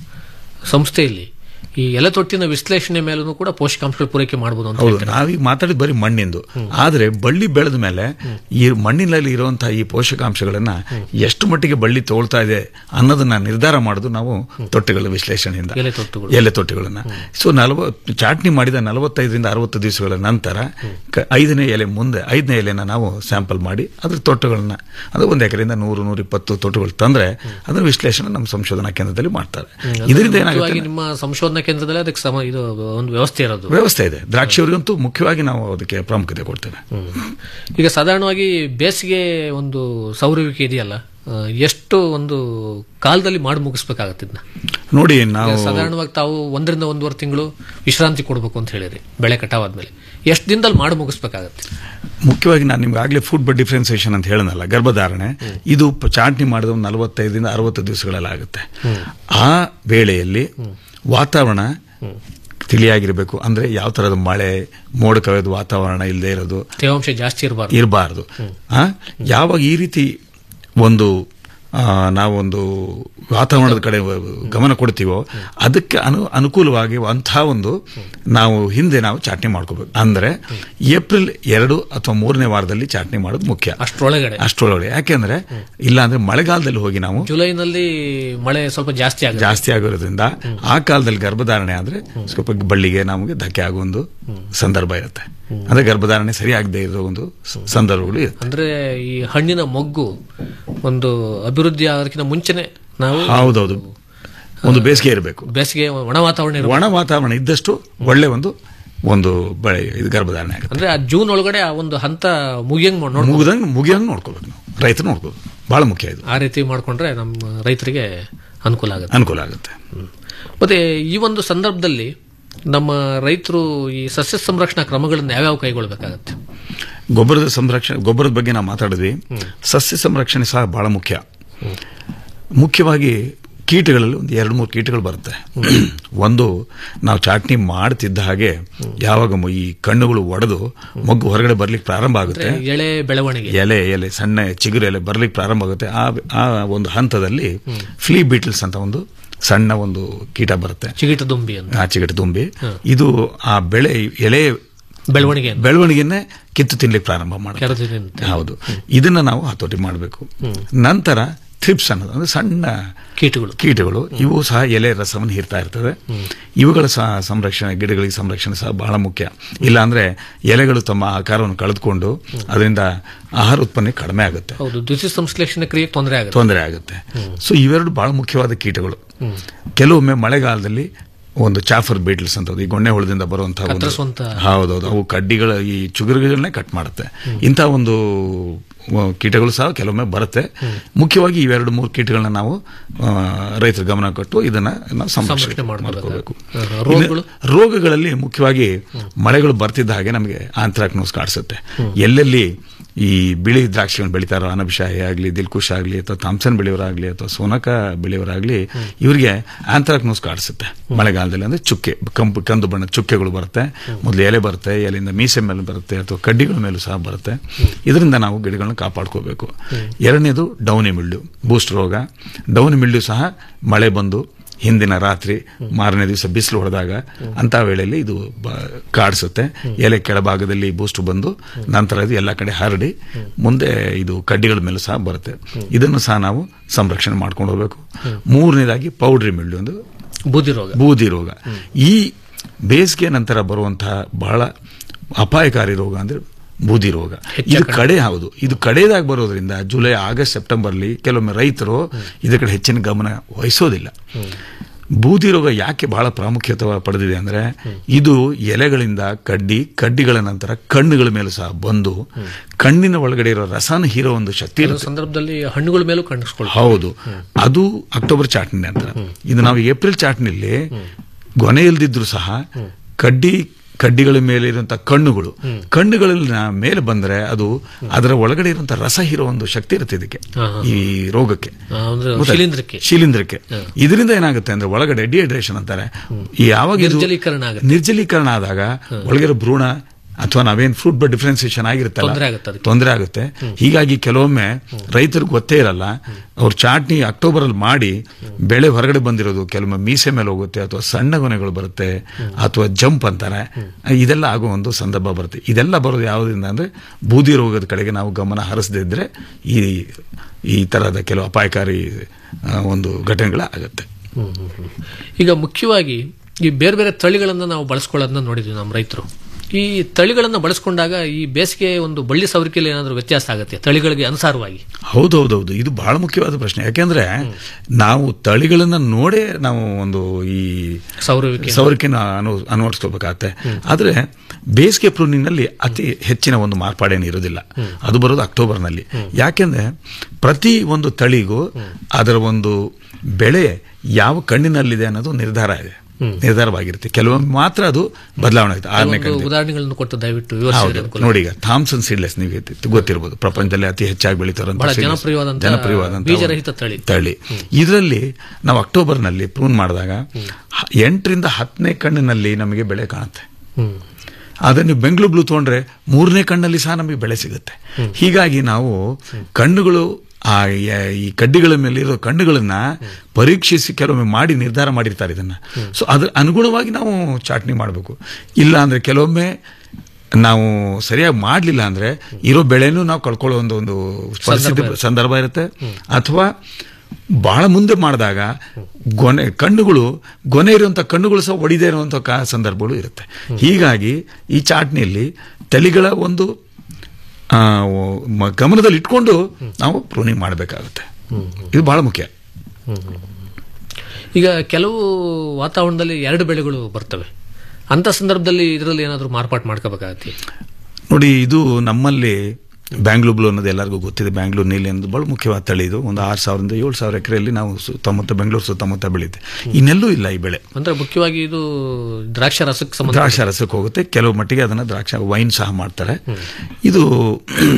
[SPEAKER 8] ಸಂಸ್ಥೆಯಲ್ಲಿ ಈ ಎಲೆತೊಟ್ಟಿನ ವಿಶ್ಲೇಷಣೆ ಮೇಲೂ ಕೂಡ ಪೋಷಕಾಂಶಗಳು ಪೂರೈಕೆ ಮಾಡಬಹುದು ಅಂತ
[SPEAKER 9] ಹೌದು
[SPEAKER 8] ಹೇಳ್ತೀರಾ?
[SPEAKER 9] ನಾವೀಗ ಮಾತಾಡಿದ ಬರೀ ಮಣ್ಣಿಂದು ಆದ್ರೆ ಬಳ್ಳಿ ಬೆಳೆದ ಮೇಲೆ ಈ ಮಣ್ಣಿನಲ್ಲಿ ಇರುವಂತಹ ಈ ಪೋಷಕಾಂಶಗಳನ್ನ ಎಷ್ಟು ಮಟ್ಟಿಗೆ ಬಳ್ಳಿ ತಗೊಳ್ತಾ ಇದೆ ಅನ್ನೋದನ್ನ ನಿರ್ಧಾರ ಮಾಡೋದು ನಾವು ತೊಟ್ಟೆಗಳ ವಿಶ್ಲೇಷಣೆಯಿಂದ
[SPEAKER 8] ಎಲೆ ತೊಟ್ಟುಗಳು.
[SPEAKER 9] ಎಲೆ ತೊಟ್ಟೆಗಳನ್ನ ಸೊ ನಲವತ್ತು ಚಾಟ್ನಿ ಮಾಡಿದ ನಲವತ್ತೈದರಿಂದ ಅರವತ್ತು ದಿವಸಗಳ ನಂತರ ಕ- ಐದನೇ ಎಲೆ ಮುಂದೆ ಐದನೇ ಎಲೆನ ನಾವು ಸ್ಯಾಂಪಲ್ ಮಾಡಿ ಅದ್ರ ತೊಟ್ಟುಗಳನ್ನ ಅದು ಒಂದು ಎಕರೆಯಿಂದ ನೂರು ನೂರ ಇಪ್ಪತ್ತು ತೊಟ್ಟುಗಳು ತಂದ್ರೆ ಅದರ ವಿಶ್ಲೇಷಣೆ ನಮ್ಮ ಸಂಶೋಧನಾ ಕೇಂದ್ರದಲ್ಲಿ ಮಾಡ್ತಾರೆ ಇದರಿಂದ ಏನಾಗುತ್ತೆ
[SPEAKER 8] ಮುಖ್ಯವಾಗಿ ನಿಮ್ಮ ಸಂಶೋಧನಾ ಕೇಂದ್ರದಲ್ಲಿ ಅದಕ್ಕೆ ಸಮ ಇದು ಒಂದು ವ್ಯವಸ್ಥೆ ಇರೋದು
[SPEAKER 9] ವ್ಯವಸ್ಥೆ ಇದೆ ದ್ರಾಕ್ಷಿಯವರಿಗಂತೂ ಮುಖ್ಯವಾಗಿ ನಾವು ಅದಕ್ಕೆ ಪ್ರಾಮುಖ್ಯತೆ ಕೊಡ್ತೇವೆ
[SPEAKER 8] ಈಗ ಸಾಧಾರಣವಾಗಿ ಬೇಸಿಗೆ ಒಂದು ಸೌರವಿಕೆ ಇದೆಯಲ್ಲ ಆ, ಎಷ್ಟು ಒಂದು ಕಾಲದಲ್ಲಿ ಮಾಡಿ ಮುಗಿಸ್ಬೇಕಾಗತ್ತೆ ಇದನ್ನ
[SPEAKER 9] ನೋಡಿ
[SPEAKER 8] ಈಗ
[SPEAKER 9] ನಾವು
[SPEAKER 8] ಸಾಧಾರಣವಾಗಿ ತಾವು ಒಂದರಿಂದ ಒಂದೂವರೆ ತಿಂಗಳು ವಿಶ್ರಾಂತಿ ಕೊಡಬೇಕು ಅಂತ ಹೇಳಿರಿ ಬೆಳೆ ಕಟಾವಾದ್ಮೇಲೆ ಎಷ್ಟು ದಿನದಲ್ಲಿ ಮಾಡಿ ಮುಗಿಸ್ಬೇಕಾಗತ್ತೆ
[SPEAKER 9] ಮುಖ್ಯವಾಗಿ ನಾನು ನಿಮ್ಗೆ ಆಗಲೇ ಫುಡ್ ಬಡ್ ಡಿಫ್ರೆನ್ಸಿಯೇಷನ್ ಅಂತ ಹೇಳನಲ್ಲ ಗರ್ಭಧಾರಣೆ ಇದು ಪ- ಚಾಟ್ನಿ ಮಾಡಿದ ಒಂದು ನಲವತ್ತೈದರಿಂದ ಅರವತ್ತು ದಿವಸಗಳೆಲ್ಲ ಆಗುತ್ತೆ ಆ ವೇಳೆಯಲ್ಲಿ ವಾತಾವರಣ ತಿಳಿಯಾಗಿರಬೇಕು ಅಂದ್ರೆ ಯಾವ ತರದ ಮಳೆ ಮೋಡ ಕವಿದ ವಾತಾವರಣ ಇಲ್ಲದೆ ಇರೋದು
[SPEAKER 8] ತೇವಾಂಶ ಜಾಸ್ತಿ ಇರಬಾರ್ದು
[SPEAKER 9] ಇರಬಾರ್ದು ಯಾವಾಗ ಈ ರೀತಿ ಒಂದು ಆ, ನಾವೊಂದು ವಾತಾವರಣದ ಕಡೆ ಗಮನ ಕೊಡ್ತೀವೋ ಅದಕ್ಕೆ ಅನು ಅನುಕೂಲವಾಗಿ ಅಂತಹ ಒಂದು ನಾವು ಹಿಂದೆ ನಾವು ಚಾಟ್ನಿ ಮಾಡ್ಕೋಬೇಕು ಅಂದ್ರೆ ಏಪ್ರಿಲ್ ಎರಡು ಅಥವಾ ಮೂರನೇ ವಾರದಲ್ಲಿ ಚಾಟ್ನಿ ಮಾಡೋದು ಮುಖ್ಯ
[SPEAKER 8] ಅಷ್ಟರೊಳಗಡೆ
[SPEAKER 9] ಅಷ್ಟರೊಳಗೆ ಯಾಕೆಂದ್ರೆ ಇಲ್ಲ ಅಂದ್ರೆ ಮಳೆಗಾಲದಲ್ಲಿ ಹೋಗಿ ನಾವು
[SPEAKER 8] ಜುಲೈನಲ್ಲಿ ಮಳೆ ಸ್ವಲ್ಪ ಜಾಸ್ತಿ ಆಗುತ್ತೆ
[SPEAKER 9] ಜಾಸ್ತಿ ಆಗಿರೋದ್ರಿಂದ ಆ ಕಾಲದಲ್ಲಿ ಗರ್ಭಧಾರಣೆ ಆದ್ರೆ ಸ್ವಲ್ಪ ಬಳ್ಳಿಗೆ ನಮಗೆ ಧಕ್ಕೆ ಆಗೋ ಒಂದು ಸಂದರ್ಭ ಇರುತ್ತೆ ಅಂದ್ರೆ ಗರ್ಭಧಾರಣೆ ಸರಿಯಾಗದೇ ಇರೋ ಒಂದು ಸ- ಸಂದರ್ಭಗಳು ಇರುತ್ತೆ
[SPEAKER 8] ಅಂದ್ರೆ ಈ ಹಣ್ಣಿನ ಮೊಗ್ಗು ಒಂದು ಅಭಿವೃದ್ಧಿ ಆಗೋದಕ್ಕಿಂತ ಮುಂಚೆನೆ ನಾವು
[SPEAKER 9] ಹೌದೌದು ಒಂದು ಬೇಸಿಗೆ ಇರಬೇಕು
[SPEAKER 8] ಬೇಸಿಗೆ ಒಣ ವಾತಾವರಣ ಇರ್ಬೇಕು.
[SPEAKER 9] ಒಣ ವಾತಾವರಣ ಇದ್ದಷ್ಟು ಒಳ್ಳೆ ಒಂದು ಒಂದು ಬೆಳೆ ಇದು ಗರ್ಭಧಾರಣೆ ಆಗುತ್ತೆ
[SPEAKER 8] ಅಂದ್ರೆ ಆ ಜೂನ್ ಒಳಗಡೆ ಆ ಒಂದು ಹಂತ ಮುಗಿಯಂಗ್ ನೋಡ್- ನೋಡ್ಬೇಕು.
[SPEAKER 9] ಮುಗಿದಂಗೆ ಮುಗಿಯಂಗೆ ನೋಡ್ಕೋಬೇಕು ನಾವು ರೈತರು ನೋಡ್ಕೋಬೇಕು ಬಹಳ ಮುಖ್ಯ ಇದು
[SPEAKER 8] ಆ ರೀತಿ ಮಾಡ್ಕೊಂಡ್ರೆ ನಮ್ಮ ರೈತರಿಗೆ ಅನುಕೂಲ ಆಗುತ್ತೆ
[SPEAKER 9] ಅನುಕೂಲ ಆಗುತ್ತೆ
[SPEAKER 8] ಮತ್ತೆ ಈ ಒಂದು ಸಂದರ್ಭದಲ್ಲಿ ನಮ್ಮ ರೈತರು ಈ ಸಸ್ಯ ಸಂರಕ್ಷಣಾ ಕ್ರಮಗಳನ್ನು ಯಾವ್ಯಾವ ಕೈಗೊಳ್ಳಬೇಕಾಗತ್ತೆ
[SPEAKER 9] ಗೊಬ್ಬರದ ಸಂರಕ್ಷಣೆ ಗೊಬ್ಬರದ ಬಗ್ಗೆ ನಾವು ಮಾತಾಡಿದ್ವಿ ಸಸ್ಯ ಸಂರಕ್ಷಣೆ ಸಹ ಬಹಳ ಮುಖ್ಯ ಮುಖ್ಯವಾಗಿ ಕೀಟಗಳಲ್ಲಿ ಒಂದು ಎರಡು ಮೂರು ಕೀಟಗಳು ಬರುತ್ತೆ ಒಂದು ನಾವು ಚಾಟ್ನಿ ಮಾಡ್ತಿದ್ದ ಹಾಗೆ ಯಾವಾಗ ಮ- ಈ ಕಣ್ಣುಗಳು ಒಡೆದು ಮಗ್ಗು ಹೊರಗಡೆ ಬರ್ಲಿಕ್ಕೆ ಪ್ರಾರಂಭ ಆಗುತ್ತೆ
[SPEAKER 8] ಎಳೆ ಬೆಳವಣಿಗೆ
[SPEAKER 9] ಎಲೆ ಎಲೆ ಸಣ್ಣ ಚಿಗುರು ಎಲೆ ಬರ್ಲಿಕ್ಕೆ ಪ್ರಾರಂಭ ಆಗುತ್ತೆ ಆ ಆ ಒಂದು ಹಂತದಲ್ಲಿ ಫ್ಲೀ ಬೀಟಲ್ಸ್ ಅಂತ ಒಂದು ಸಣ್ಣ ಒಂದು ಕೀಟ ಬರುತ್ತೆ
[SPEAKER 8] ಚಿಗಿಟ ದುಂಬಿ ಅಂತ
[SPEAKER 9] ಆ ಚಿಗಟ ತುಂಬಿ ಇದು ಆ ಬೆಳೆ ಎಲೆ
[SPEAKER 8] ಬೆಳವಣಿಗೆ ಅಂತ.
[SPEAKER 9] ಬೆಳವಣಿಗೆನೆ ಕಿತ್ತು ತಿನ್ಲಿಕ್ಕೆ ಪ್ರಾರಂಭ ಮಾಡುತ್ತೆ
[SPEAKER 8] ಕೆರೆದು ತಿನ್ನುತ್ತೆ.
[SPEAKER 9] ಹೌದು ಇದನ್ನ ನಾವು ಹತೋಟಿ ಮಾಡಬೇಕು ನಂತರ ಥ್ರಿಪ್ಸ್ ಅನ್ನೋದು ಅಂದ್ರೆ ಸಣ್ಣ
[SPEAKER 8] ಕೀಟಗಳು
[SPEAKER 9] ಕೀಟಗಳು ಇವು ಸಹ ಎಲೆ ರಸವನ್ನು ಹೀರ್ತಾ ಇರ್ತದೆ ಇವುಗಳ ಸಹ ಸಂರಕ್ಷಣೆ ಗಿಡಗಳಿಗೆ ಸಂರಕ್ಷಣೆ ಸಹ ಬಹಳ ಮುಖ್ಯ ಇಲ್ಲಾಂದ್ರೆ ಎಲೆಗಳು ತಮ್ಮ ಆಕಾರವನ್ನು ಕಳೆದುಕೊಂಡು ಅದರಿಂದ ಆಹಾರ ಉತ್ಪನ್ನ ಕಡಿಮೆ ಆಗುತ್ತೆ
[SPEAKER 8] ಹೌದು ದ್ವಿತೀಯ ಸಂಶ್ಲೇಷಣೆ ಕ್ರಿಯೆಗೆ ತೊಂದರೆ ಆಗುತ್ತೆ
[SPEAKER 9] ತೊಂದರೆ ಆಗುತ್ತೆ ಸೊ ಇವೆರಡು ಬಹಳ ಮುಖ್ಯವಾದ ಕೀಟಗಳು ಕೆಲವೊಮ್ಮೆ ಮಳೆಗಾಲದಲ್ಲಿ ಒಂದು ಚಾಫರ್ ಬೀಟ್ಲ್ಸ್ ಅಂತ ಈ ಗೊಣ್ಣೆ ಹುಳದಿಂದ ಬರುವಂತಹ ಒಂದು
[SPEAKER 8] ಕತ್ತರಿಸುವಂತ
[SPEAKER 9] ಹೌದೌದು ಅವು ಕಡ್ಡಿಗಳ ಈ ಚುಗುರುಗಳನ್ನೇ ಕಟ್ ಮಾಡುತ್ತೆ ಇಂಥ ಒಂದು ಆ, ಕೀಟಗಳು ಸಹ ಕೆಲವೊಮ್ಮೆ ಬರುತ್ತೆ ಮುಖ್ಯವಾಗಿ ಇವೆರಡು ಮೂರು ಕೀಟಗಳನ್ನ ನಾವು ಆ, ರೈತರ ಗಮನ ಕೊಟ್ಟು ಇದನ್ನ ನಾವು
[SPEAKER 8] ಸಂರಕ್ಷಣೆ
[SPEAKER 9] ಸಂರಕ್ಷಣೆ
[SPEAKER 8] ಮಾಡ್ಕೋಬೇಕು.
[SPEAKER 9] ಮಾಡ್ಕೋಬೇಕು
[SPEAKER 8] ಆ, ರೋಗಗಳು?
[SPEAKER 9] ಇನ್ನು ರೋಗಗಳಲ್ಲಿ ಮುಖ್ಯವಾಗಿ ಮಳೆಗಳು ಬರ್ತಿದ್ದ ಹಾಗೆ ನಮಗೆ ಆಂಥ್ರಾಕ್ನೋಸ್ ಕಾಡಿಸುತ್ತೆ ಎಲ್ಲೆಲ್ಲಿ ಈ ಬಿಳಿ ದ್ರಾಕ್ಷಿಗಳನ್ನು ಬೆಳಿತಾರೋ ಅನಭಿಷಾಹಿ ಆಗಲಿ ದಿಲ್ಕುಶ್ ಆಗಲಿ ಅಥವಾ ಥಾಮ್ಸನ್ ಬೆಳೆಯವರಾಗಲಿ ಅಥವಾ ಸೋನಕ ಬೆಳೆಯವರಾಗಲಿ ಇವರಿಗೆ ಆಂಥ್ರಾಕ್ನೋಸ್ ಕಾಡಿಸುತ್ತೆ ಮಳೆಗಾಲದಲ್ಲಿ ಅಂದ್ರೆ ಚುಕ್ಕೆ ಕಂಪು ಕಂದು ಬಣ್ಣದ ಚುಕ್ಕೆಗಳು ಬರುತ್ತೆ ಮೊದಲು ಎಲೆ ಬರುತ್ತೆ ಎಲೆಯಿಂದ ಮೀಸೆ ಮೇಲೆ ಬರುತ್ತೆ ಅಥವಾ ಕಡ್ಡಿಗಳ ಮೇಲೂ ಸಹ ಬರುತ್ತೆ ಇದರಿಂದ ನಾವು ಗಿಡಗಳನ್ನ ಕಾಪಾಡ್ಕೋಬೇಕು ಎರಡನೇದು ಡೌನಿ ಮಿಲ್ಡು ಬೂಸ್ಟ್ ರೋಗ ಡೌನಿ ಮಿಲ್ಡು ಸಹ ಮಳೆ ಬಂದು ಹಿಂದಿನ ರಾತ್ರಿ ಮಾರನೇ ದಿವಸ ಬಿಸಿಲು ಹೊಡೆದಾಗ ಅಂತ ವೇಳೆಯಲ್ಲಿ ಇದು ಬ- ಕಾಡಿಸುತ್ತೆ ಎಲೆ ಕೆಳಭಾಗದಲ್ಲಿ ಬೂಸ್ಟ್ ಬಂದು ನಂತರ ಇದು ಎಲ್ಲ ಕಡೆ ಹರಡಿ ಮುಂದೆ ಇದು ಕಡ್ಡಿಗಳ ಮೇಲೂ ಸಹ ಬರುತ್ತೆ ಇದನ್ನು ಸಹ ನಾವು ಸಂರಕ್ಷಣೆ ಮಾಡ್ಕೊಂಡು ಹೋಗ್ಬೇಕು ಮೂರನೇದಾಗಿ ಪೌಡ್ರಿ ಮಿಲ್ಡು ಒಂದು
[SPEAKER 8] ಬೂದಿ ರೋಗ
[SPEAKER 9] ಬೂದಿ ರೋಗ ಈ ಬೇಸಿಗೆ ನಂತರ ಬರುವಂತಹ ಬಹಳ ಅಪಾಯಕಾರಿ ರೋಗ ಅಂದ್ರೆ ಬೂದಿ ರೋಗ ಇದು ಕಡೆ ಹೌದು ಇದು ಕಡೆದಾಗಿ ಬರೋದ್ರಿಂದ ಜುಲೈ ಆಗಸ್ಟ್ ಸೆಪ್ಟೆಂಬರ್ಲಿ ಕೆಲವೊಮ್ಮೆ ರೈತರು ಇದರ ಕಡೆ ಹೆಚ್ಚಿನ ಗಮನ ವಹಿಸೋದಿಲ್ಲ ಬೂದಿ ರೋಗ ಯಾಕೆ ಬಹಳ ಪ್ರಾಮುಖ್ಯತೆ ಪಡೆದಿದೆ ಅಂದ್ರೆ ಇದು ಎಲೆಗಳಿಂದ ಕಡ್ಡಿ ಕಡ್ಡಿಗಳ ನಂತರ ಕಣ್ಣುಗಳ ಮೇಲೆ ಸಹ ಬಂದು ಕಣ್ಣಿನ ಒಳಗಡೆ ಇರೋ ರಸನ ಹೀರೋ ಒಂದು ಶಕ್ತಿ
[SPEAKER 8] ಕೆಲವು
[SPEAKER 9] ಇರುತ್ತೆ
[SPEAKER 8] ಸಂದರ್ಭದಲ್ಲಿ ಹಣ್ಣುಗಳ ಮೇಲೂ ಕಾಣಿಸ್ಕೊಳ್ತಾರೆ
[SPEAKER 9] ಹೌದು ಅದು ಅಕ್ಟೋಬರ್ ಚಾಟ್ನಿ ನಂತರ ಇದು ನಾವು ಏಪ್ರಿಲ್ ಚಾಟ್ನಿಲಿ ಗೊನೆ ಇಲ್ದಿದ್ರು ಸಹ ಕಡ್ಡಿ ಕಡ್ಡಿಗಳ ಮೇಲೆ ಇರುವಂತಹ ಕಣ್ಣುಗಳು ಕಣ್ಣುಗಳ ಮೇಲೆ ಬಂದ್ರೆ ಅದು ಅದರ ಒಳಗಡೆ ಇರುವಂತಹ ರಸ ಹೀರೋ ಒಂದು ಶಕ್ತಿ ಇರುತ್ತೆ ಇದಕ್ಕೆ
[SPEAKER 8] ಹಾ, ಹಾ.
[SPEAKER 9] ಈ ರೋಗಕ್ಕೆ
[SPEAKER 8] ಆ, ಅಂದ್ರೆ
[SPEAKER 9] ಗೊತ್ತಾಯ್ತಾ?
[SPEAKER 8] ಶಿಲೀಂಧ್ರಕ್ಕೆ.
[SPEAKER 9] ಶಿಲೀಂಧ್ರಕ್ಕೆ ಇದರಿಂದ ಏನಾಗುತ್ತೆ ಅಂದ್ರೆ ಒಳಗಡೆ ಡಿಹೈಡ್ರೇಷನ್ ಅಂತಾರೆ ಈ ಯಾವಾಗ ಇದು
[SPEAKER 8] ನಿರ್ಜಲೀಕರಣ ಆಗುತ್ತೆ.
[SPEAKER 9] ನಿರ್ಜಲೀಕರಣ ಆದಾಗ ಒಳಗಿರೋ ಭ್ರೂಣ ಅಥವಾ ನಾವೇನ್ ಫ್ರೂಟ್ ಬಡ್ ಡಿಫ್ರೆನ್ಸಿಯೇಷನ್ ಆಗಿರುತ್ತಲ್ಲ
[SPEAKER 8] ತೊಂದ್ರೆ ಆಗುತ್ತೆ ಅದಕ್ಕೆ.
[SPEAKER 9] ತೊಂದರೆ ಆಗುತ್ತೆ ಹೀಗಾಗಿ ಕೆಲವೊಮ್ಮೆ ರೈತರಿಗೆ ಗೊತ್ತೇ ಇರಲ್ಲ ಅವ್ರು ಚಾಟ್ನಿ ಅಕ್ಟೋಬರ್ ಅಲ್ಲಿ ಮಾಡಿ ಬೆಳೆ ಹೊರಗಡೆ ಬಂದಿರೋದು ಕೆಲವೊಮ್ಮೆ ಮೀಸೆ ಮೇಲೆ ಹೋಗುತ್ತೆ ಅಥವಾ ಸಣ್ಣ ಗೊನೆಗಳು ಬರುತ್ತೆ ಅಥವಾ ಜಂಪ್ ಅಂತಾರೆ ಇದೆಲ್ಲ ಆಗೋ ಒಂದು ಸಂದರ್ಭ ಬರುತ್ತೆ ಇದೆಲ್ಲ ಬರೋದು ಯಾವುದರಿಂದ ಅಂದ್ರೆ ಬೂದಿ ರೋಗದ ಕಡೆಗೆ ನಾವು ಗಮನ ಹರಿಸದೇ ಇದ್ರೆ ಈ ಈ ತರಹದ ಕೆಲವು ಅಪಾಯಕಾರಿ ಆ, ಒಂದು ಘಟನೆಗಳ ಆಗುತ್ತೆ
[SPEAKER 8] ಹ್ಮ್, ಹ್ಮ್, ಹ್ಮ್. ಈಗ ಮುಖ್ಯವಾಗಿ ಈ ಬೇರೆ ಬೇರೆ ತಳಿಗಳನ್ನ ನಾವು ಬಳಸ್ಕೊಳ್ಳೋದನ್ನ ನೋಡಿದ್ವಿ ನಮ್ಮ ರೈತರು ಈ ತಳಿಗಳನ್ನ ಬಳಸ್ಕೊಂಡಾಗ ಈ ಬೇಸಿಗೆ ಒಂದು ಬಳ್ಳಿ ಸವರಿಕೆಯಲ್ಲಿ ಏನಾದರೂ ವ್ಯತ್ಯಾಸ ಆಗುತ್ತೆ ತಳಿಗಳಿಗೆ ಅನುಸಾರವಾಗಿ
[SPEAKER 9] ಹೌದೌದೌದು ಇದು ಬಹಳ ಮುಖ್ಯವಾದ ಪ್ರಶ್ನೆ ಯಾಕೆಂದ್ರೆ ನಾವು ತಳಿಗಳನ್ನ ನೋಡೇ ನಾವು ಒಂದು ಈ
[SPEAKER 8] ಸೌರವಿಕೆ
[SPEAKER 9] ಸೌರಿಕೆನ ಅನು ಅಳವಡಿಸ್ಕೋಬೇಕಾಗತ್ತೆ ಆದ್ರೆ ಬೇಸಿಗೆ ಪ್ರೂನಿಂಗ್ನಲ್ಲಿ ಅತಿ ಹೆಚ್ಚಿನ ಒಂದು ಮಾರ್ಪಾಡೇನು ಇರೋದಿಲ್ಲ ಅದು ಬರೋದು ಅಕ್ಟೋಬರ್ನಲ್ಲಿ ಯಾಕೆಂದ್ರೆ ಪ್ರತಿ ಒಂದು ತಳಿಗೂ ಅದರ ಒಂದು ಬೆಳೆ ಯಾವ ಕಣ್ಣಿನಲ್ಲಿದೆ ಅನ್ನೋದು ನಿರ್ಧಾರ ಇದೆ ನಿರ್ಧಾರವಾಗಿರುತ್ತೆ ಕೆಲವೊಮ್ಮೆ ಮಾತ್ರ ಅದು ಬದಲಾವಣೆ ಆಗುತ್ತೆ ಆರನೇ
[SPEAKER 8] ಒಂದು
[SPEAKER 9] ಕಣ್ಣಿಗೆ
[SPEAKER 8] ಉದಾಹರಣೆಗಳನ್ನು ಕೊಟ್ಟು ದಯವಿಟ್ಟು ವಿವರಿಸಿದ್ರೆ
[SPEAKER 9] ಹೌದು
[SPEAKER 8] ಅನುಕೂಲ.
[SPEAKER 9] ನೋಡಿ ಈಗ ಥಾಮ್ಸನ್ ಸೀಡ್ಲೆಸ್ ನಿಮಗೆ ಗೊತ್ತಿರಬಹುದು ಪ್ರಪಂಚದಲ್ಲಿ ಅತಿ ಹೆಚ್ಚಾಗಿ ಬೆಳೀತಾರಂತ
[SPEAKER 8] ಬಹಳ
[SPEAKER 9] seedless.
[SPEAKER 8] ಜನಪ್ರಿಯವಾದಂತ
[SPEAKER 9] ಜನಪ್ರಿಯವಾದಂತ
[SPEAKER 8] ಬೀಜರಹಿತ ತಳಿ.
[SPEAKER 9] ತಳಿ ಇದರಲ್ಲಿ ನಾವು ಅಕ್ಟೋಬರ್ ನಲ್ಲಿ ಪ್ರೂನ್ ಮಾಡಿದಾಗ ಹ- ಎಂಟರಿಂದ ಹತ್ತನೇ ಕಣ್ಣಿನಲ್ಲಿ ನಮಗೆ ಬೆಳೆ ಕಾಣುತ್ತೆ
[SPEAKER 8] ಹ್ಮ್.
[SPEAKER 9] ಆದ್ರೆ ನೀವು ಬೆಂಗಳೂರು ಬ್ಲೂ ತಗೊಂಡ್ರೆ ಮೂರನೇ ಕಣ್ಣಲ್ಲಿ ಸಹ ನಮಗೆ ಬೆಳೆ ಸಿಗುತ್ತೆ ಹೀಗಾಗಿ ನಾವು ಕಣ್ಣುಗಳು ಆ ಯ- ಈ ಕಡ್ಡಿಗಳ ಮೇಲೆ ಇರೋ ಕಣ್ಣುಗಳನ್ನ ಪರೀಕ್ಷಿಸಿ ಕೆಲವೊಮ್ಮೆ ಮಾಡಿ ನಿರ್ಧಾರ ಮಾಡಿರ್ತಾರೆ ಇದನ್ನ ಸೊ ಅದ್ರ ಅನುಗುಣವಾಗಿ ನಾವು ಚಾಟ್ನಿ ಮಾಡಬೇಕು ಇಲ್ಲ ಅಂದ್ರೆ ಕೆಲವೊಮ್ಮೆ ನಾವು ಸರಿಯಾಗಿ ಮಾಡಲಿಲ್ಲ ಅಂದ್ರೆ ಇರೋ ಬೆಳೆನೂ ನಾವು ಕಳ್ಕೊಳ್ಳೋ ಒಂದು ಒಂದು ಪರಿಸ್ಥಿತಿ ಸಂದರ್ಭ ಇರುತ್ತೆ ಅಥವಾ ಬಹಳ ಮುಂದೆ ಮಾಡಿದಾಗ ಗೊನೆ ಕಣ್ಣುಗಳು ಗೊನೆ ಇರುವಂತ ಕಣ್ಣುಗಳು ಸಹ ಒಡಿದೇ ಇರುವಂತ ಕ- ಸಂದರ್ಭಗಳು ಇರುತ್ತೆ ಹೀಗಾಗಿ ಈ ಚಾಟ್ನಿಯಲ್ಲಿ ತಳಿಗಳ ಒಂದು ಆ, ಮ- ಗಮನದಲ್ಲಿ ಇಟ್ಕೊಂಡು ನಾವು ಪ್ರೂನಿಂಗ್ ಮಾಡಬೇಕಾಗುತ್ತೆ ಇದು ಬಹಳ ಮುಖ್ಯ
[SPEAKER 8] ಈಗ ಕೆಲವು ವಾತಾವರಣದಲ್ಲಿ ಎರಡು ಬೆಳೆಗಳು ಬರ್ತವೆ ಅಂತ ಸಂದರ್ಭದಲ್ಲಿ ಇದರಲ್ಲಿ ಏನಾದರೂ ಮಾರ್ಪಾಟು ಮಾಡ್ಕೋಬೇಕಾಗತ್ತೆ
[SPEAKER 9] ನೋಡಿ ಇದು ನಮ್ಮಲ್ಲಿ ಬ್ಯಾಂಗ್ಳೂರ್ ಬ್ಲೂ ಅನ್ನೋದು ಎಲ್ಲರಿಗೂ ಗೊತ್ತಿದೆ ಬ್ಯಾಂಗ್ಳೂರ್ ನೀಲಿ ಅನ್ನೋದು ಬಹಳ ಮುಖ್ಯವಾದ ತಳಿ ಇದು ಒಂದು ಆರು ಸಾವಿರದಿಂದ ಏಳು ಸಾವಿರ ಎಕರೆಯಲ್ಲಿ ನಾವು ಸುತ್ತಮುತ್ತ ಬೆಂಗಳೂರು ಸುತ್ತಮುತ್ತ ಬೆಳೆಯುತ್ತೆ ಇನ್ನೆಲ್ಲೂ ಇಲ್ಲ ಈ ಬೆಳೆ
[SPEAKER 8] ಅಂದ್ರೆ ಮುಖ್ಯವಾಗಿ ಇದು ದ್ರಾಕ್ಷ ರಸಕ್ಕೆ ಸಂಬಂಧ
[SPEAKER 9] ದ್ರಾಕ್ಷ ರಸಕ್ಕೆ ಹೋಗುತ್ತೆ ಕೆಲವು ಮಟ್ಟಿಗೆ ಅದನ್ನ ದ್ರಾಕ್ಷ ವೈನ್ ಸಹ ಮಾಡ್ತಾರೆ ಇದು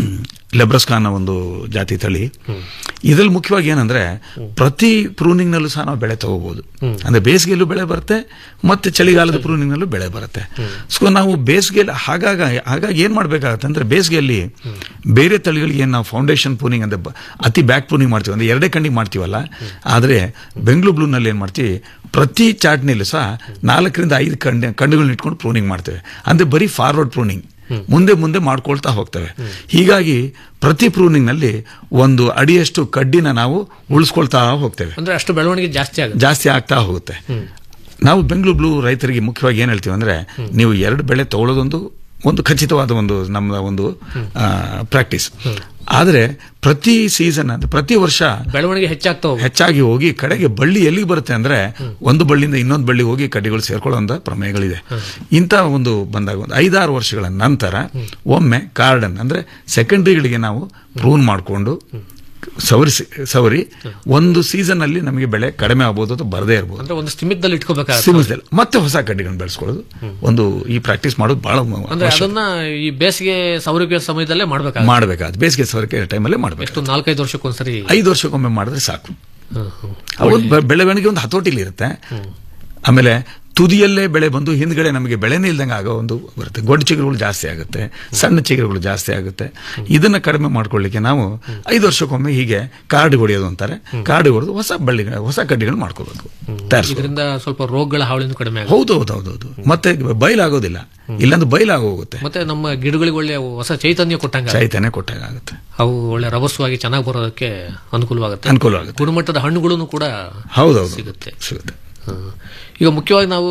[SPEAKER 9] ಲೆಬ್ರಸ್ಕಾ ಅನ್ನೋ ಒಂದು ಜಾತಿ ತಳಿ ಇದ್ರಲ್ಲಿ ಮುಖ್ಯವಾಗಿ ಏನಂದ್ರೆ ಪ್ರತಿ ಪ್ರೂನಿಂಗ್ ನಲ್ಲೂ ಸಹ ನಾವು ಬೆಳೆ ತಗೋಬಹುದು ಅಂದ್ರೆ ಬೇಸಿಗೆಯಲ್ಲೂ ಬೆಳೆ ಬರುತ್ತೆ ಮತ್ತೆ ಚಳಿಗಾಲದ ಪ್ರೂನಿಂಗ್ ನಲ್ಲೂ ಬೆಳೆ ಬರುತ್ತೆ ಸೊ ನಾವು ಬೇಸಿಗೆಯಲ್ಲಿ ಹಾಗಾಗಿ ಹಾಗಾಗಿ ಏನ್ ಮಾಡ್ಬೇಕಾಗತ್ತೆ ಅಂದ್ರೆ ಬೇಸಿಗೆಯಲ್ಲಿ ಬೇರೆ ತಳಿಗಳಿಗೆ ಏನ್ ನಾವು ಫೌಂಡೇಶನ್ ಪ್ರೂನಿಂಗ್ ಅಂದ್ರೆ ಬ- ಅತಿ ಬ್ಯಾಕ್ ಪ್ರೂನಿಂಗ್ ಮಾಡ್ತೀವಿ ಅಂದ್ರೆ ಎರಡೇ ಕಣ್ಣಿಗೆ ಮಾಡ್ತೀವಲ್ಲ ಆದ್ರೆ ಬೆಂಗಳೂರು ಬ್ಲೂನಲ್ಲಿ ಏನ್ ಮಾಡ್ತೀವಿ ಪ್ರತಿ ಚಾಟ್ನಲ್ಲೂ ಸಹ ನಾಲ್ಕರಿಂದ ಐದು ಕಣ್ಣು ಕಣ್ಣುಗಳನ್ನ ಇಟ್ಕೊಂಡು ಪ್ರೂನಿಂಗ್ ಮಾಡ್ತೇವೆ ಅಂದ್ರೆ ಬರೀ ಫಾರ್ವರ್ಡ್ ಪ್ರೂನಿಂಗ್ ಮುಂದೆ ಮುಂದೆ ಮಾಡ್ಕೊಳ್ತಾ ಹೋಗ್ತವೆ ಹೀಗಾಗಿ ಪ್ರತಿ ಪ್ರೂನಿಂಗ್ ನಲ್ಲಿ ಒಂದು ಅಡಿಯಷ್ಟು ಕಡ್ಡಿನ ನಾವು ಉಳಿಸ್ಕೊಳ್ತಾ ಹೋಗ್ತೇವೆ
[SPEAKER 8] ಅಂದ್ರೆ ಅಷ್ಟು ಬೆಳವಣಿಗೆ ಜಾಸ್ತಿ ಆಗುತ್ತೆ
[SPEAKER 9] ಜಾಸ್ತಿ ಆಗ್ತಾ ಹೋಗುತ್ತೆ ನಾವು ಬೆಂಗಳೂರು ಬ್ಲೂ ರೈತರಿಗೆ ಮುಖ್ಯವಾಗಿ ಏನ್ ಹೇಳ್ತೀವಿ ಅಂದ್ರೆ ನೀವು ಎರಡು ಬೆಳೆ ತಗೊಳ್ಳೋದೊಂದು ಒಂದು ಖಚಿತವಾದ ಒಂದು ನಮ್ಮ ಒಂದು ಪ್ರಾಕ್ಟೀಸ್ ಆದರೆ ಪ್ರತಿ ಸೀಸನ್ ಅಂದ್ರೆ ಪ್ರತಿ ವರ್ಷ
[SPEAKER 8] ಬೆಳವಣಿಗೆ ಹೆಚ್ಚಾಗ್ತಾ ಹೋಗುತ್ತೆ
[SPEAKER 9] ಹೆಚ್ಚಾಗಿ ಹೋಗಿ ಕಡೆಗೆ ಬಳ್ಳಿ ಎಲ್ಲಿಗೆ ಬರುತ್ತೆ ಅಂದ್ರೆ ಒಂದು ಬಳ್ಳಿಯಿಂದ ಇನ್ನೊಂದು ಬಳ್ಳಿಗೆ ಹೋಗಿ ಕಡ್ಡಿಗಳು ಸೇರ್ಕೊಳ್ಳುವಂತ ಪ್ರಮೇಯಗಳಿದೆ ಇಂಥ ಒಂದು ಬಂದಾಗ ಒಂದು ಐದಾರು ವರ್ಷಗಳ ನಂತರ ಒಮ್ಮೆ ಕಾರ್ಡನ್ ಅಂದ್ರೆ ಸೆಕೆಂಡ್ರಿಗಳಿಗೆ ನಾವು ಪ್ರೂನ್ ಮಾಡಿಕೊಂಡು ಸವರಿಸಿ ಸವರಿ ಒಂದು ಸೀಸನ್ ಅಲ್ಲಿ ನಮಗೆ ಬೆಳೆ ಕಡಿಮೆ ಆಗ್ಬೋದು ಅಥವಾ ಬರದೇ ಇರ್ಬೋದು
[SPEAKER 8] ಅಂದ್ರೆ ಒಂದು ಸ್ಥಿಮಿತದಲ್ಲಿ ಇಟ್ಕೋಬೇಕಾಗುತ್ತೆ
[SPEAKER 9] ಸಿಮಿಸ್ದಲ್ಲಿ ಮತ್ತೆ ಹೊಸ ಕಡ್ಡಿಗಳನ್ನ ಬೆಳೆಸ್ಕೊಳ್ಳೋದು ಒಂದು ಈ ಪ್ರಾಕ್ಟೀಸ್ ಮಾಡೋದು ಬಹಳ
[SPEAKER 8] ಅಂದ್ರೆ ಅದನ್ನ ಈ ಬೇಸಿಗೆ ಸೌರಿಕೆ ಸಮಯದಲ್ಲೇ ಮಾಡ್ಬೇಕಾಗುತ್ತೆ
[SPEAKER 9] ಮಾಡಬೇಕಾದ ಬೇಸಿಗೆ ಸವರಿಕೆ ಟೈಮಲ್ಲೇ ಮಾಡಬೇಕು
[SPEAKER 8] ಎಷ್ಟು ನಾಲ್ಕೈದು ವರ್ಷಕ್ಕೊಂದ್ಸರಿ
[SPEAKER 9] ಐದು ವರ್ಷಕ್ಕೊಮ್ಮೆ ಮಾಡಿದ್ರೆ ಸಾಕು
[SPEAKER 8] ಹ್ಮ್, ಹ್ಮ್.
[SPEAKER 9] ಅವತ್ತು ಬೆ- ಬೆಳವಣಿಗೆ ಒಂದು ಹತೋಟಿಲಿ ಇರುತ್ತೆ ಆಮೇಲೆ ತುದಿಯಲ್ಲೇ ಬೆಳೆ ಬಂದು ಹಿಂದ್ಗಡೆ ನಮಗೆ ಬೆಳೆನೇ ಇಲ್ದಂಗೆ ಆಗೋ ಒಂದು ಬರುತ್ತೆ ಗೊಡ್ಡ ಚಿಗುರುಗಳು ಜಾಸ್ತಿ ಆಗುತ್ತೆ ಸಣ್ಣ ಚಿಗುರುಗಳು ಜಾಸ್ತಿ ಆಗುತ್ತೆ ಇದನ್ನ ಕಡಿಮೆ ಮಾಡ್ಕೊಳ್ಳಿಕ್ಕೆ ನಾವು ಐದು ವರ್ಷಕ್ಕೊಮ್ಮೆ ಹೀಗೆ ಕಾರ್ಡ್ ಹೊಡೆಯೋದು ಅಂತಾರೆ ಕಾರ್ಡ್ ಹೊಡೆದು ಹೊಸ ಬಳ್ಳಿ ಹೊಸ ಕಡ್ಡಿಗಳು ಮಾಡ್ಕೋಬೇಕು ತಯಾರಿಸ್ಕೊ
[SPEAKER 8] ಇದರಿಂದ ಸ್ವಲ್ಪ ರೋಗಗಳ ಹಾವಳಿನೂ ಕಡಿಮೆ ಆಗುತ್ತೆ
[SPEAKER 9] ಹೌದು ಹೌದು ಹೌದು ಹೌದು ಮತ್ತೆ ಬಯಲಾಗೋದಿಲ್ಲ ಇಲ್ಲಾಂದ್ರೆ ಬಯಲಾಗೋಗುತ್ತೆ
[SPEAKER 8] ಮತ್ತೆ ನಮ್ಮ ಗಿಡಗಳಿಗೆ ಒಳ್ಳೆ ಹೊಸ ಚೈತನ್ಯ ಕೊಟ್ಟಂಗ
[SPEAKER 9] ಚೈತನ್ಯ ಕೊಟ್ಟಾಗ ಆಗುತ್ತೆ
[SPEAKER 8] ಅವು ಒಳ್ಳೆ ರಭಸವಾಗಿ ಚೆನ್ನಾಗಿ ಬರೋದಕ್ಕೆ ಅನುಕೂಲವಾಗುತ್ತೆ
[SPEAKER 9] ಅನುಕೂಲವಾಗುತ್ತೆ
[SPEAKER 8] ಗುಣಮಟ್ಟದ ಹಣ್ಣುಗಳನ್ನು ಕೂಡ
[SPEAKER 9] ಹೌದೌದು
[SPEAKER 8] ಸಿಗುತ್ತೆ
[SPEAKER 9] ಸಿಗುತ್ತೆ
[SPEAKER 8] ಹ್ಮ್. ಈಗ ಮುಖ್ಯವಾಗಿ ನಾವು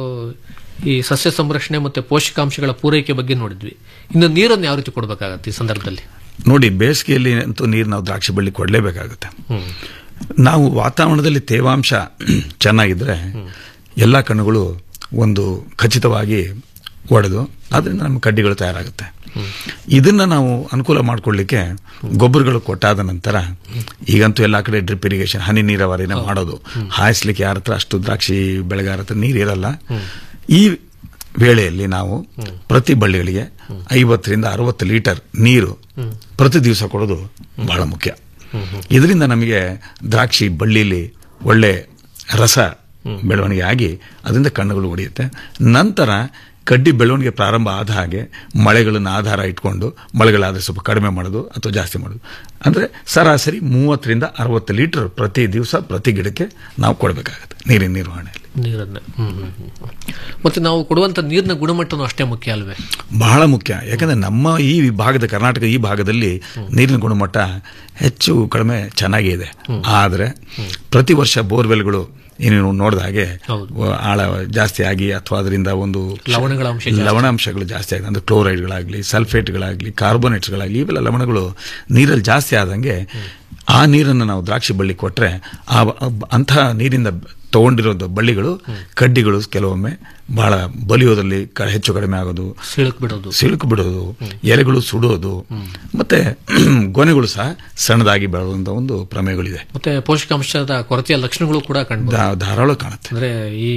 [SPEAKER 8] ಈ ಸಸ್ಯ ಸಂರಕ್ಷಣೆ ಮತ್ತೆ ಪೋಷಕಾಂಶಗಳ ಪೂರೈಕೆ ಬಗ್ಗೆ ನೋಡಿದ್ವಿ ಇನ್ನು ನೀರನ್ನು ಯಾವ ರೀತಿ ಕೊಡಬೇಕಾಗತ್ತೆ ಈ ಸಂದರ್ಭದಲ್ಲಿ
[SPEAKER 9] ನೋಡಿ ಬೇಸಿಗೆಯಲ್ಲಿ ಅಂತೂ ನೀರು ನಾವು ದ್ರಾಕ್ಷಿ ಬಳ್ಳಿ ಕೊಡಲೇಬೇಕಾಗುತ್ತೆ
[SPEAKER 8] ಹ್ಮ್.
[SPEAKER 9] ನಾವು ವಾತಾವರಣದಲ್ಲಿ ತೇವಾಂಶ ಚೆನ್ನಾಗಿದ್ರೆ ಎಲ್ಲ ಕಣ್ಣುಗಳು ಒಂದು ಖಚಿತವಾಗಿ ಒಡೆದು ಅದರಿಂದ ನಮ್ಮ ಕಡ್ಡಿಗಳು ತಯಾರಾಗುತ್ತೆ ಇದನ್ನ ನಾವು ಅನುಕೂಲ ಮಾಡಿಕೊಳ್ಳಿಕ್ಕೆ ಗೊಬ್ಬರಗಳು ಕೊಟ್ಟಾದ ನಂತರ ಈಗಂತೂ ಎಲ್ಲ ಕಡೆ ಡ್ರಿಪ್ ಇರಿಗೇಷನ್ ಹನಿ ನೀರಾವರಿನ ಮಾಡೋದು ಹಾಯಿಸ್ಲಿಕ್ಕೆ ಯಾರ ಹತ್ರ ಅಷ್ಟು ದ್ರಾಕ್ಷಿ ಬೆಳೆಗಾರ ಹತ್ರ ನೀರಿರಲ್ಲ ಈ ವೇಳೆಯಲ್ಲಿ ನಾವು ಪ್ರತಿ ಬಳ್ಳಿಗಳಿಗೆ ಐವತ್ತರಿಂದ ಅರವತ್ತು ಲೀಟರ್ ನೀರು ಪ್ರತಿ ದಿವಸ ಕೊಡೋದು ಬಹಳ ಮುಖ್ಯ ಇದರಿಂದ ನಮಗೆ ದ್ರಾಕ್ಷಿ ಬಳ್ಳಿಲಿ ಒಳ್ಳೆ ರಸ ಬೆಳವಣಿಗೆ ಆಗಿ ಅದರಿಂದ ಕಣ್ಣುಗಳು ಹೊಡೆಯುತ್ತೆ ನಂತರ ಕಡ್ಡಿ ಬೆಳವಣಿಗೆ ಪ್ರಾರಂಭ ಆದ ಹಾಗೆ ಮಳೆಗಳನ್ನು ಆಧಾರ ಇಟ್ಕೊಂಡು ಮಳೆಗಳಾದ್ರೆ ಸ್ವಲ್ಪ ಕಡಿಮೆ ಮಾಡೋದು ಅಥವಾ ಜಾಸ್ತಿ ಮಾಡೋದು ಅಂದ್ರೆ ಸರಾಸರಿ ಮೂವತ್ತರಿಂದ ಅರವತ್ತು ಲೀಟರ್ ಪ್ರತಿ ದಿವಸ ಪ್ರತಿ ಗಿಡಕ್ಕೆ ನಾವು ಕೊಡಬೇಕಾಗುತ್ತೆ ನೀರಿನ ನಿರ್ವಹಣೆಯಲ್ಲಿ
[SPEAKER 8] ನೀರನ್ನ ಹ್ಮ್, ಹ್ಮ್, ಹ್ಮ್. ಮತ್ತೆ ನಾವು ಕೊಡುವಂತ ನೀರಿನ ಗುಣಮಟ್ಟನೂ ಅಷ್ಟೇ ಮುಖ್ಯ ಅಲ್ವೇ
[SPEAKER 9] ಬಹಳ ಮುಖ್ಯ ಯಾಕಂದ್ರೆ ನಮ್ಮ ಈ ಭಾಗದ ಕರ್ನಾಟಕ ಈ ಭಾಗದಲ್ಲಿ ನೀರಿನ ಗುಣಮಟ್ಟ ಹೆಚ್ಚು ಕಡಿಮೆ ಚೆನ್ನಾಗೇ ಇದೆ ಆದರೆ ಪ್ರತಿ ವರ್ಷ ಬೋರ್ವೆಲ್ಗಳು ಏನು ನೋಡಿದ ಹಾಗೆ ಆಳ ಜಾಸ್ತಿ ಆಗಿ ಅಥವಾ ಅದರಿಂದ ಒಂದು
[SPEAKER 8] ಲವಣಗಳ ಅಂಶ ಜಾಸ್ತಿ.
[SPEAKER 9] ಲವಣಾಂಶಗಳು ಜಾಸ್ತಿ ಆಗಿದೆ ಅಂದ್ರೆ ಕ್ಲೋರೈಡ್ಗಳಾಗಲಿ ಸಲ್ಫೇಟ್ಗಳಾಗಲಿ ಕಾರ್ಬೋನೇಟ್ಸ್ಗಳಾಗಲಿ ಇವೆಲ್ಲ ಲವಣಗಳು ನೀರಲ್ಲಿ ಜಾಸ್ತಿ ಆದಂಗೆ ಆ ನೀರನ್ನು ನಾವು ದ್ರಾಕ್ಷಿ ಬಳ್ಳಿ ಕೊಟ್ಟರೆ ಆ ಅಂತಹ ನೀರಿಂದ ತಗೊಂಡಿರೋದು ಬಳ್ಳಿಗಳು ಕಡ್ಡಿಗಳು ಕೆಲವೊಮ್ಮೆ ಬಹಳ ಬಲಿಯೋದ್ರಲ್ಲಿ ಕ- ಹೆಚ್ಚು ಕಡಿಮೆ ಆಗೋದು
[SPEAKER 8] ಸಿಳುಕ್ ಬಿಡೋದು
[SPEAKER 9] ಸಿಳುಕು ಬಿಡೋದು ಎಲೆಗಳು ಸುಡೋದು ಮತ್ತೆ ಗೊನೆಗಳು ಸಹ ಸಣ್ಣದಾಗಿ ಬೆಳೆಯುವಂತ ಒಂದು ಪ್ರಮೇಯಗಳಿದೆ
[SPEAKER 8] ಮತ್ತೆ ಪೋಷಕಾಂಶದ ಕೊರತೆಯ ಲಕ್ಷಣಗಳು ಕೂಡ ಕಂಡು
[SPEAKER 9] ಧಾ- ಧಾರಾಳ ಕಾಣುತ್ತೆ
[SPEAKER 8] ಅಂದ್ರೆ ಈ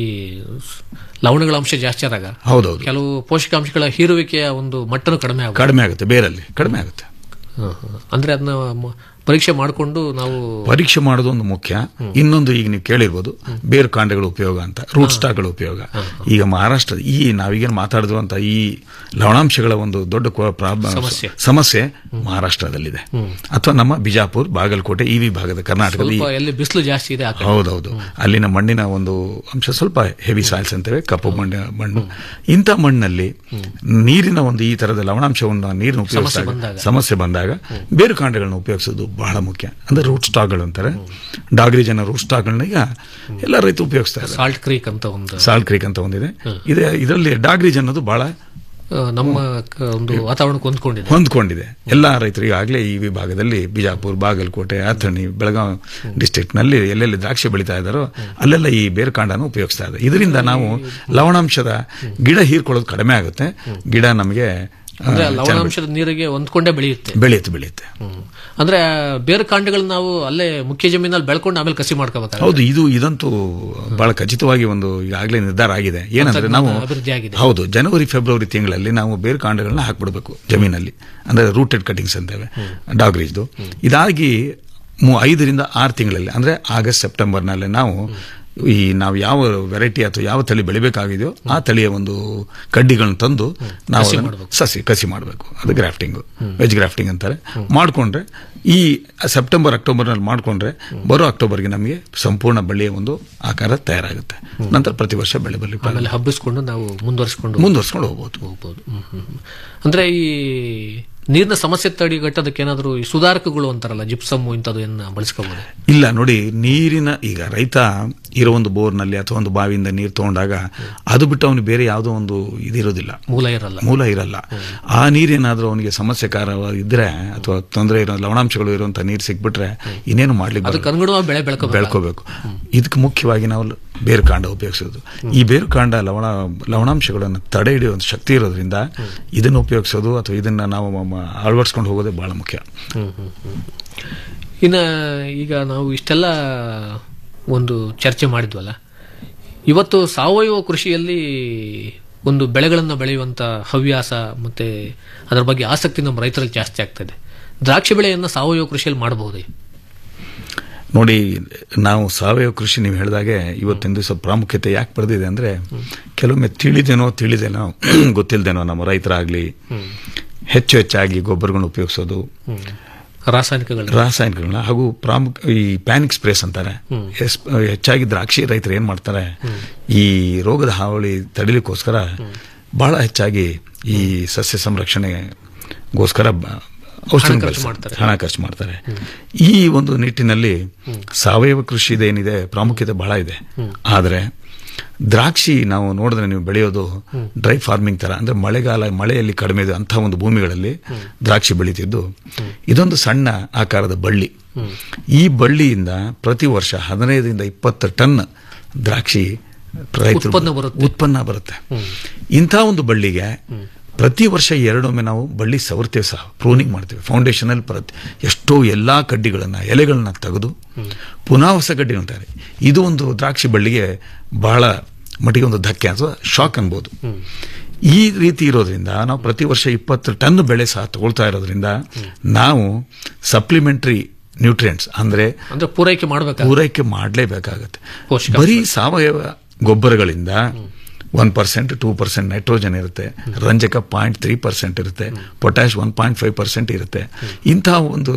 [SPEAKER 8] ಲವಣಗಳ ಅಂಶ ಜಾಸ್ತಿ ಆದಾಗ
[SPEAKER 9] ಹೌದೌದು
[SPEAKER 8] ಕೆಲವು ಪೋಷಕಾಂಶಗಳ ಹೀರುವಿಕೆಯ ಒಂದು ಮಟ್ಟನು ಕಡಿಮೆ ಆಗುತ್ತೆ
[SPEAKER 9] ಕಡಿಮೆ ಆಗುತ್ತೆ ಬೇರಲ್ಲಿ ಕಡಿಮೆ ಆಗುತ್ತೆ
[SPEAKER 8] ಹ್ಮ್, ಹ್ಮ್. ಅಂದ್ರೆ ಅದನ್ನ ಮ- ಪರೀಕ್ಷೆ ಮಾಡಿಕೊಂಡು ನಾವು
[SPEAKER 9] ಪರೀಕ್ಷೆ ಮಾಡೋದು ಒಂದು ಮುಖ್ಯ ಇನ್ನೊಂದು ಈಗ ನೀವು ಕೇಳಿರ್ಬೋದು ಬೇರು ಕಾಂಡಗಳ ಉಪಯೋಗ ಅಂತ ರೂಟ್ ಸ್ಟಾಕ್ಗಳ ಉಪಯೋಗ ಈಗ ಮಹಾರಾಷ್ಟ್ರ ಈ ನಾವೀಗೇನು ಮಾತಾಡಿರುವಂತ ಈ ಲವಣಾಂಶಗಳ ಒಂದು ದೊಡ್ಡ ಕೊ- ಪ್ರಾಬ್ಲಮ್-
[SPEAKER 8] ಸಮಸ್ಯೆ.
[SPEAKER 9] ಸಮಸ್ಯೆ ಮಹಾರಾಷ್ಟ್ರದಲ್ಲಿದೆ ಅಥವಾ ನಮ್ಮ ಬಿಜಾಪುರ್ ಬಾಗಲಕೋಟೆ ಈ ವಿಭಾಗದ ಕರ್ನಾಟಕದ ಈ
[SPEAKER 8] ಸ್ವಲ್ಪ ಎಲ್ಲಿ ಬಿಸಿಲು ಜಾಸ್ತಿ ಇದೆ ಆ ಕಡೆ
[SPEAKER 9] ಹೌದೌದು ಅಲ್ಲಿನ ಮಣ್ಣಿನ ಒಂದು ಅಂಶ ಸ್ವಲ್ಪ ಹೆವಿ ಸಾಯಿಲ್ಸ್ ಅಂತೇವೆ ಕಪ್ಪು ಮಣ್ಣಿನ ಮಣ್ಣು ಇಂಥ ಮಣ್ಣಲ್ಲಿ ನೀರಿನ ಒಂದು ಈ ತರದ ಲವಣಾಂಶವನ್ನು ನೀರಿನ ಉಪಯೋಗಿಸಿದಾಗ
[SPEAKER 8] ಬಂದಾಗ.
[SPEAKER 9] ಸಮಸ್ಯೆ ಬಂದಾಗ ಬೇರು ಕಾಂಡಗಳನ್ನ ಉಪಯೋಗಿಸೋದು ಬಹಳ ಮುಖ್ಯ ಅಂದ್ರೆ ರೂಟ್ ಸ್ಟಾಕ್ಗಳು ಅಂತಾರೆ ಡಾಗ್ರಿ ಜನ ರೂಟ್ ಸ್ಟಾಕ್ಗಳನ್ನ ಈಗ ಎಲ್ಲ ರೈತರು ಉಪಯೋಗಿಸ್ತಾ ಇದ್ದಾರೆ
[SPEAKER 8] ಸಾಲ್ಟ್ ಕ್ರೀಕ್ ಅಂತ ಒಂದು
[SPEAKER 9] ಸಾಲ್ಟ್ ಕ್ರೀಕ್ ಅಂತ ಒಂದಿದೆ ಇದೆ ಇದರಲ್ಲಿ ಡಾಗ್ರಿಜ್ ಅನ್ನೋದು ಬಹಳ
[SPEAKER 8] ಆ, ನಮ್ಮ ಕ- ಒಂದು ವಾತಾವರಣಕ್ಕೆ ಹೊಂದ್ಕೊಂಡಿದೆ
[SPEAKER 9] ಹೊಂದ್ಕೊಂಡಿದೆ ಎಲ್ಲ ರೈತರಿಗೆ ಆಗಲೇ ಈ ವಿಭಾಗದಲ್ಲಿ ಬಿಜಾಪುರ ಬಾಗಲಕೋಟೆ ಅಥಣಿ ಬೆಳಗಾವಿ ಡಿಸ್ಟ್ರಿಕ್ಟ್ ನಲ್ಲಿ ಎಲ್ಲೆಲ್ಲಿ ದ್ರಾಕ್ಷಿ ಬೆಳೀತಾ ಇದ್ದಾರೋ ಅಲ್ಲೆಲ್ಲ ಈ ಬೇರುಕಾಂಡನ ಉಪಯೋಗಿಸ್ತಾ ಇದೆ ಇದರಿಂದ ನಾವು ಲವಣಾಂಶದ ಗಿಡ ಹೀರ್ಕೊಳ್ಳೋದು ಕಡಿಮೆ ಆಗುತ್ತೆ ಗಿಡ ನಮಗೆ
[SPEAKER 8] ಅಂದ್ರೆ
[SPEAKER 9] ಚೆನ್ನಾಗಿ
[SPEAKER 8] ಲವಣಾಂಶದ ನೀರಿಗೆ ಹೊಂದ್ಕೊಂಡೇ ಬೆಳೆಯುತ್ತೆ
[SPEAKER 9] ಬೆಳೆಯುತ್ತೆ ಬೆಳೆಯುತ್ತೆ
[SPEAKER 8] ಹ್ಮ್. ಅಂದ್ರೆ ಬೇರೆ ಕಾಂಡಗಳನ್ನ ನಾವು ಅಲ್ಲೇ ಮುಖ್ಯ ಜಮೀನಲ್ಲಿ ಬೆಳ್ಕೊಂಡು ಆಮೇಲೆ ಕಸಿ ಮಾಡ್ಕೋಬೇಕಾಗುತ್ತೆ
[SPEAKER 9] ಹೌದು ಇದು ಇದಂತೂ ಬಹಳ ಖಚಿತವಾಗಿ ಒಂದು ಈಗಾಗಲೇ ನಿರ್ಧಾರ ಆಗಿದೆ ಏನಂದ್ರೆ ನಾವು
[SPEAKER 8] ತಂತ್ರಜ್ಞಾನ ಅಭಿವೃದ್ಧಿ ಆಗಿದೆ.
[SPEAKER 9] ಹೌದು ಜನವರಿ ಫೆಬ್ರವರಿ ತಿಂಗಳಲ್ಲಿ ನಾವು ಬೇರೆ ಕಾಂಡಗಳನ್ನ ಹಾಕ್ಬಿಡ್ಬೇಕು ಜಮೀನಲ್ಲಿ ಅಂದ್ರೆ ರೂಟೆಡ್ ಕಟಿಂಗ್ಸ್ ಅಂತೇವೆ ಡಾಗ್ರೀಸ್ದು ಇದಾಗಿ ಮೂ- ಐದರಿಂದ ಆರು ತಿಂಗಳಲ್ಲಿ ಅಂದ್ರೆ ಆಗಸ್ಟ್ ಸೆಪ್ಟೆಂಬರ್ನಲ್ಲಿ ನಾವು ಈ ನಾವು ಯಾವ ವೆರೈಟಿ ಅಥವಾ ಯಾವ ತಳಿ ಬೆಳಿಬೇಕಾಗಿದೆಯೋ ಆ ತಳಿಯ ಒಂದು ಕಡ್ಡಿಗಳನ್ನ ತಂದು ನಾವು
[SPEAKER 8] ಕಸಿ
[SPEAKER 9] ಅದನ್ನ
[SPEAKER 8] ಮಾಡ್ಬೇಕು.
[SPEAKER 9] ಸಸಿ ಕಸಿ ಮಾಡಬೇಕು ಅದು ಗ್ರಾಫ್ಟಿಂಗ್ ವೆಜ್ ಗ್ರಾಫ್ಟಿಂಗ್ ಅಂತಾರೆ ಮಾಡ್ಕೊಂಡ್ರೆ ಈ ಸೆಪ್ಟೆಂಬರ್ ಅಕ್ಟೋಬರ್ನಲ್ಲಿ ಮಾಡ್ಕೊಂಡ್ರೆ ಬರೋ ಅಕ್ಟೋಬರ್ಗೆ ನಮಗೆ ಸಂಪೂರ್ಣ ಬಳ್ಳಿಯ ಒಂದು ಆಕಾರ ತಯಾರಾಗುತ್ತೆ ನಂತರ ಪ್ರತಿ ವರ್ಷ ಬೆಳೆ ಬರ್ಲಿಕ್ಕೆ
[SPEAKER 8] ಆಮೇಲೆ ಹಬ್ಬಿಸ್ಕೊಂಡು ನಾವು ಮುಂದುವರಿಸ್ಕೊಂಡು
[SPEAKER 9] ಮುಂದುವರ್ಸ್ಕೊಂಡು ಹೋಗ್ಬೋದು
[SPEAKER 8] ಹೋಗ್ಬೋದು ಹ್ಮ್, ಹ್ಮ್, ಹ್ಮ್. ಅಂದ್ರೆ ಈ ನೀರಿನ ಸಮಸ್ಯೆ ತಡೆಗಟ್ಟೋದಕ್ಕೆ ಏನಾದರೂ ಈ ಸುಧಾರಕಗಳು ಅಂತಾರಲ್ಲ ಜಿಪ್ಸಮ್ ಇಂಥದ್ದು ಏನ ಬಳಸ್ಕೋಬಹುದು
[SPEAKER 9] ಇಲ್ಲ ನೋಡಿ ನೀರಿನ ಈಗ ರೈತ ಇರೋ ಒಂದು ಬೋರ್ನಲ್ಲಿ ಅಥವಾ ಒಂದು ಬಾವಿಯಿಂದ ನೀರು ತಗೊಂಡಾಗ ಅದು ಬಿಟ್ಟು ಅವನಿಗೆ ಬೇರೆ ಯಾವುದೋ ಒಂದು ಇದಿರೋದಿಲ್ಲ
[SPEAKER 8] ಮೂಲ ಇರಲ್ಲ
[SPEAKER 9] ಮೂಲ ಇರಲ್ಲ ಆ ನೀರೇನಾದ್ರೂ ಅವನಿಗೆ ಸಮಸ್ಯೆಕಾರವಾಗಿ ಇದ್ರೆ ಅಥವಾ ತೊಂದರೆ ಇರೋ ಲವಣಾಂಶಗಳು ಇರುವಂತ ನೀರು ಸಿಕ್ಬಿಟ್ರೆ ಇನ್ನೇನು ಮಾಡ್ಲಿಕ್ಕೆ
[SPEAKER 8] ಅದಕ್ಕೆ
[SPEAKER 9] ಬರಲ್ಲ.
[SPEAKER 8] ಅನುಗುಣವಾಗಿ ಬೆಳೆ ಬೆಳ್ಕೋಬೇಕು
[SPEAKER 9] ಬೆಳ್ಕೋಬೇಕು ಇದಕ್ಕೆ ಮುಖ್ಯವಾಗಿ ನಾವು ಬೇರು ಕಾಂಡ ಉಪಯೋಗಿಸೋದು ಈ ಬೇರು ಕಾಂಡ ಲವಣ ಲವಣಾಂಶಗಳನ್ನು ತಡೆ ಹಿಡಿಯುವಂತ ಶಕ್ತಿ ಇರೋದ್ರಿಂದ ಇದನ್ನು ಉಪಯೋಗಿಸೋದು ಅಥವಾ ಇದನ್ನ ನಾವು ಮ- ಮ- ಅಳವಡಿಸ್ಕೊಂಡು ಹೋಗೋದೇ ಬಹಳ ಮುಖ್ಯ
[SPEAKER 8] ಹ್ಮ್, ಹ್ಮ್, ಹ್ಮ್. ಇನ್ನ ಈಗ ನಾವು ಇಷ್ಟೆಲ್ಲ ಒಂದು ಚರ್ಚೆ ಮಾಡಿದ್ವಲ್ಲ ಇವತ್ತು ಸಾವಯವ ಕೃಷಿಯಲ್ಲಿ ಒಂದು ಬೆಳೆಗಳನ್ನು ಬೆಳೆಯುವಂತ ಹವ್ಯಾಸ ಮತ್ತೆ ಅದರ ಬಗ್ಗೆ ಆಸಕ್ತಿ ನಮ್ಮ ರೈತರಲ್ಲಿ ಜಾಸ್ತಿ ಆಗ್ತದೆ ದ್ರಾಕ್ಷಿ ಬೆಳೆಯನ್ನು ಸಾವಯವ ಕೃಷಿಯಲ್ಲಿ ಮಾಡಬಹುದೇ
[SPEAKER 9] ನೋಡಿ ನಾವು ಸಾವಯವ ಕೃಷಿ ನೀವು ಹೇಳಿದಾಗೆ ಇವತ್ತಿನ ದಿವಸ ಪ್ರಾಮುಖ್ಯತೆ ಯಾಕೆ ಬರೆದಿದೆ ಅಂದ್ರೆ ಕೆಲವೊಮ್ಮೆ ತಿಳಿದೇನೋ ತಿಳಿದೇನೋ ಗೊತ್ತಿಲ್ಲದೇನೋ ನಮ್ಮ ರೈತರಾಗ್ಲಿ ಹೆಚ್ಚು ಹೆಚ್ಚಾಗಿ ಗೊಬ್ಬರಗಳನ್ನ ಉಪಯೋಗಿಸೋದು
[SPEAKER 8] ರಾಸಾಯನಿಕಗಳು
[SPEAKER 9] ರಾಸಾಯನಿಕಗಳನ್ನ ಹಾಗೂ ಪ್ರಾಮುಖ್ಯ ಈ ಪ್ಯಾನಿಕ್ ಸ್ಪ್ರೇಸ್ ಅಂತಾರೆ ಎಸ್- ಹೆಚ್ಚಾಗಿ ದ್ರಾಕ್ಷಿ ರೈತರು ಏನ್ ಮಾಡ್ತಾರೆ ಈ ರೋಗದ ಹಾವಳಿ ತಡಿಲಿಕ್ಕೋಸ್ಕರ ಬಹಳ ಹೆಚ್ಚಾಗಿ ಈ ಸಸ್ಯ ಸಂರಕ್ಷಣೆಗೋಸ್ಕರ ಬ- ಔಷಧಿ
[SPEAKER 8] ಖರ್ಚು
[SPEAKER 9] ಬಳಸ್ತಾರೆ.
[SPEAKER 8] ಮಾಡ್ತಾರೆ.
[SPEAKER 9] ಹಣ ಖರ್ಚು ಮಾಡ್ತಾರೆ ಈ ಒಂದು ನಿಟ್ಟಿನಲ್ಲಿ ಸಾವಯವ ಕೃಷಿದೇನಿದೆ ಪ್ರಾಮುಖ್ಯತೆ ಬಹಳ ಇದೆ ಆದರೆ ದ್ರಾಕ್ಷಿ ನಾವು ನೋಡಿದ್ರೆ ನೀವು ಬೆಳೆಯೋದು ಡ್ರೈ ಫಾರ್ಮಿಂಗ್ ತರ ಅಂದ್ರೆ ಮಳೆಗಾಲ ಮಳೆಯಲ್ಲಿ ಕಡಿಮೆ ಇದೆ ಅಂತಹ ಒಂದು ಭೂಮಿಗಳಲ್ಲಿ ದ್ರಾಕ್ಷಿ ಬೆಳೀತಿದ್ದು ಇದೊಂದು ಸಣ್ಣ ಆಕಾರದ ಬಳ್ಳಿ ಈ ಬಳ್ಳಿಯಿಂದ ಪ್ರತಿ ವರ್ಷ ಹದಿನೈದರಿಂದ ಇಪ್ಪತ್ತು ಟನ್ ದ್ರಾಕ್ಷಿ ರೈತರು
[SPEAKER 8] ಉತ್ಪನ್ನ ಬರುತ್ತೆ.
[SPEAKER 9] ಉತ್ಪನ್ನ ಬರುತ್ತೆ ಇಂಥ ಒಂದು ಬಳ್ಳಿಗೆ ಪ್ರತಿ ವರ್ಷ ಎರಡೊಮ್ಮೆ ನಾವು ಬಳ್ಳಿ ಸವರ್ತೇವೆ ಸಹ ಪ್ರೂನಿಂಗ್ ಮಾಡ್ತೇವೆ ಫೌಂಡೇಶನ್ ಅಲ್ಲಿ ಪ್ರತಿ ಎಷ್ಟೋ ಎಲ್ಲಾ ಕಡ್ಡಿಗಳನ್ನ ಎಲೆಗಳನ್ನ ತೆಗೆದು ಪುನಃ ಹೊಸ ಕಡ್ಡಿ ಅಂತಾರೆ ಇದು ಒಂದು ದ್ರಾಕ್ಷಿ ಬಳ್ಳಿಗೆ ಬಹಳ ಮಟ್ಟಿಗೆ ಒಂದು ಧಕ್ಕೆ ಅಥವಾ ಶಾಕ್ ಅನ್ಬೋದು ಈ ರೀತಿ ಇರೋದ್ರಿಂದ ನಾವು ಪ್ರತಿ ವರ್ಷ ಇಪ್ಪತ್ತು ಟನ್ ಬೆಳೆ ಸಹ ತಗೊಳ್ತಾ ಇರೋದ್ರಿಂದ ನಾವು ಸಪ್ಲಿಮೆಂಟರಿ ನ್ಯೂಟ್ರಿಯೆಂಟ್ಸ್ ಅಂದ್ರೆ
[SPEAKER 8] ಅಂದ್ರೆ ಪೂರೈಕೆ ಮಾಡಬೇಕು
[SPEAKER 9] ಪೂರೈಕೆ ಮಾಡಲೇಬೇಕಾಗತ್ತೆ
[SPEAKER 8] ಪೋಷಕಾಂಶ.
[SPEAKER 9] ಬರೀ ಸಾವಯವ ಗೊಬ್ಬರಗಳಿಂದ one percent two percent nitrogen ಇರುತ್ತೆ ರಂಜಕ ಪಾಯಿಂಟ್ ತ್ರೀ ಪರ್ಸೆಂಟ್ ಇರುತ್ತೆ potash one point five percent ಇರುತ್ತೆ ಇಂತಹ ಒಂದು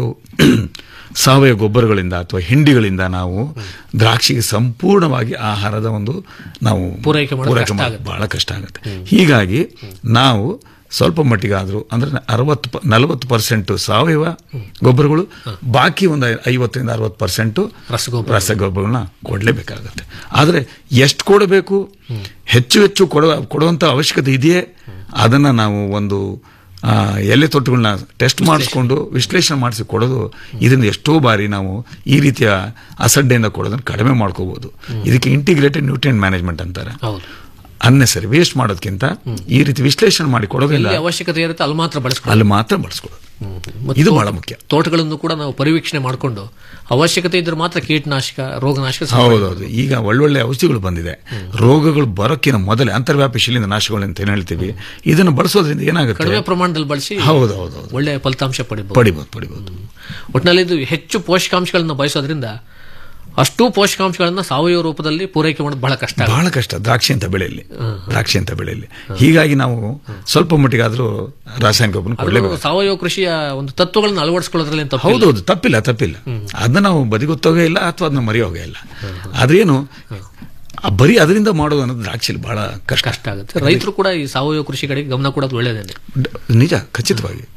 [SPEAKER 9] ಸಾವಯವ ಗೊಬ್ಬರಗಳಿಂದ ಅಥವಾ ಹಿಂಡಿಗಳಿಂದ ನಾವು ದ್ರಾಕ್ಷಿಗೆ ಸಂಪೂರ್ಣವಾಗಿ ಆಹಾರದ ಒಂದು ನಾವು
[SPEAKER 8] ಪೂರೈಕೆ ಮಾಡೋದು ಕಷ್ಟ
[SPEAKER 9] ಮಾಡೋದು
[SPEAKER 8] ಆಗುತ್ತೆ.
[SPEAKER 9] ಬಹಳ ಕಷ್ಟ ಆಗುತ್ತೆ ಹೀಗಾಗಿ ನಾವು ಸ್ವಲ್ಪ ಮಟ್ಟಿಗಾದ್ರೂ ಅಂದ್ರೆ ಅರವತ್ತು ಪ- ನಲವತ್ತು ಪರ್ಸೆಂಟ್ ಸಾವಯವ ಗೊಬ್ಬರಗಳು ಬಾಕಿ ಒಂದು ಐವತ್ತರಿಂದ ಅರವತ್ತು ಪರ್ಸೆಂಟ್
[SPEAKER 8] ರಸಗೊಬ್ಬರ.
[SPEAKER 9] ರಸಗೊಬ್ಬರಗಳನ್ನ ಕೊಡಲೇಬೇಕಾಗುತ್ತೆ ಆದರೆ ಎಷ್ಟು ಕೊಡಬೇಕು ಹೆಚ್ಚು ಹೆಚ್ಚು ಕೊಡುವ ಕೊಡುವಂತ ಅವಶ್ಯಕತೆ ಇದೆಯೇ ಅದನ್ನ ನಾವು ಒಂದು ಆ, ಎಲೆ ತೊಟ್ಟುಗಳನ್ನ ಟೆಸ್ಟ್ ಮಾಡಿಸ್ಕೊಂಡು ವಿಶ್ಲೇಷಣೆ ಮಾಡಿಸಿ ಕೊಡೋದು ಇದರಿಂದ ಎಷ್ಟೋ ಬಾರಿ ನಾವು ಈ ರೀತಿಯ ಅಸಡ್ಡೆಯಿಂದ ಕೊಡೋದನ್ನ ಕಡಿಮೆ ಮಾಡ್ಕೋಬಹುದು ಇದಕ್ಕೆ ಇಂಟಿಗ್ರೇಟೆಡ್ ನ್ಯೂಟ್ರಿಯನ್ ಮ್ಯಾನೇಜ್ಮೆಂಟ್ ಅಂತಾರೆ
[SPEAKER 8] ಹೌದು
[SPEAKER 9] ಅನ್ನೆಸರಿ ವೇಸ್ಟ್ ಮಾಡೋದಕ್ಕಿಂತ ಈ ರೀತಿ ವಿಶ್ಲೇಷಣೆ ಮಾಡಿ ಕೊಡೋದಿಲ್ಲ
[SPEAKER 8] ಎಲ್ಲಿ ಅವಶ್ಯಕತೆ ಇರುತ್ತೆ ಅಲ್ಲಿ ಮಾತ್ರ ಬಳಸ್ಕೊಳ್ಳಿ
[SPEAKER 9] ಅಲ್ಲಿ ಮಾತ್ರ ಬಳಸ್ಕೊಳ್ಳೋದು
[SPEAKER 8] ಮತ್ತು
[SPEAKER 9] ಇದು
[SPEAKER 8] ತೋಟ-
[SPEAKER 9] ಬಹಳ ಮುಖ್ಯ
[SPEAKER 8] ತೋಟಗಳನ್ನು ಕೂಡ ನಾವು ಪರಿವೀಕ್ಷಣೆ ಮಾಡಿಕೊಂಡು ಅವಶ್ಯಕತೆ ಇದ್ರೆ ಮಾತ್ರ ಕೀಟನಾಶಕ ರೋಗನಾಶಕ ಸಿಂಪಡಣೆ
[SPEAKER 9] ಹೌದೌದು ಈಗ ಒಳ್ಳೊಳ್ಳೆ ಔಷಧಿಗಳು ಬಂದಿದೆ ರೋಗಗಳು ಬರೋಕ್ಕಿಂತ ಮೊದಲೇ ಅಂತರ್ವ್ಯಾಪಿ ಶಿಲೀಂಧ್ರ ನಾಶಗಳು ಅಂತ ಏನ್ ಹೇಳ್ತೀವಿ ಇದನ್ನು ಬಳಸೋದ್ರಿಂದ ಏನಾಗುತ್ತೆ
[SPEAKER 8] ಕಡಿಮೆ ಪ್ರಮಾಣದಲ್ಲಿ ಬಳಸಿ
[SPEAKER 9] ಹೌದು, ಹೌದು, ಹೌದು.
[SPEAKER 8] ಒಳ್ಳೆ ಫಲಿತಾಂಶ ಪಡಿಬಹುದು
[SPEAKER 9] ಪಡಿಬಹುದು ಪಡಿಬಹುದು
[SPEAKER 8] ಒಟ್ಟಿನಲ್ಲಿ ಇದು ಹೆಚ್ಚು ಪೋಷಕಾಂಶಗಳನ್ನ ಬಯಸೋದ್ರಿಂದ ಅಷ್ಟು ಪೋಷಕಾಂಶಗಳನ್ನ ಸಾವಯವ ರೂಪದಲ್ಲಿ ಪೂರೈಕೆ ಮಾಡೋದು ಬಹಳ ಕಷ್ಟ ಆಗುತ್ತೆ.
[SPEAKER 9] ಬಹಳ ಕಷ್ಟ ದ್ರಾಕ್ಷಿ ಅಂತ ಬೆಳೆಯಲ್ಲಿ ದ್ರಾಕ್ಷಿ ಅಂತ ಬೆಳೆಯಲ್ಲಿ ಹೀಗಾಗಿ ನಾವು ಸ್ವಲ್ಪ ಮಟ್ಟಿಗಾದ್ರೂ ರಾಸಾಯನಿಕ ಗೊಬ್ಬರ
[SPEAKER 8] ಅದು
[SPEAKER 9] ಕೊಡಲೇಬೇಕು
[SPEAKER 8] ಸಾವಯವ ಕೃಷಿಯ ಒಂದು ತತ್ವಗಳನ್ನ ಅಳವಡಿಸ್ಕೊಳ್ಳೋದ್ರಲ್ಲಿ ಅಂತ
[SPEAKER 9] ಹೌದೌದು ತಪ್ಪಿಲ್ಲ ತಪ್ಪಿಲ್ಲ ಅದನ್ನ ನಾವು ಬದಿಗೊತ್ತೋಗೇ ಇಲ್ಲ ಅಥವಾ ಅದನ್ನ ಮರೆಯೋಗೇ ಇಲ್ಲ ಆದ್ರೇನು ಆ ಬರೀ ಅದರಿಂದ ಮಾಡೋದು ಅನ್ನೋದು ದ್ರಾಕ್ಷಿಲಿ ಬಹಳ ಕಷ್ಟ
[SPEAKER 8] ಕಷ್ಟ ಆಗುತ್ತೆ ರೈತರು ಕೂಡ ಈ ಸಾವಯವ ಕೃಷಿ ಕಡೆಗೆ ಗಮನ ಕೊಡೋದು ಒಳ್ಳೇದೇನೆ
[SPEAKER 9] ಡ- ನಿಜ ಖಚಿತವಾಗಿ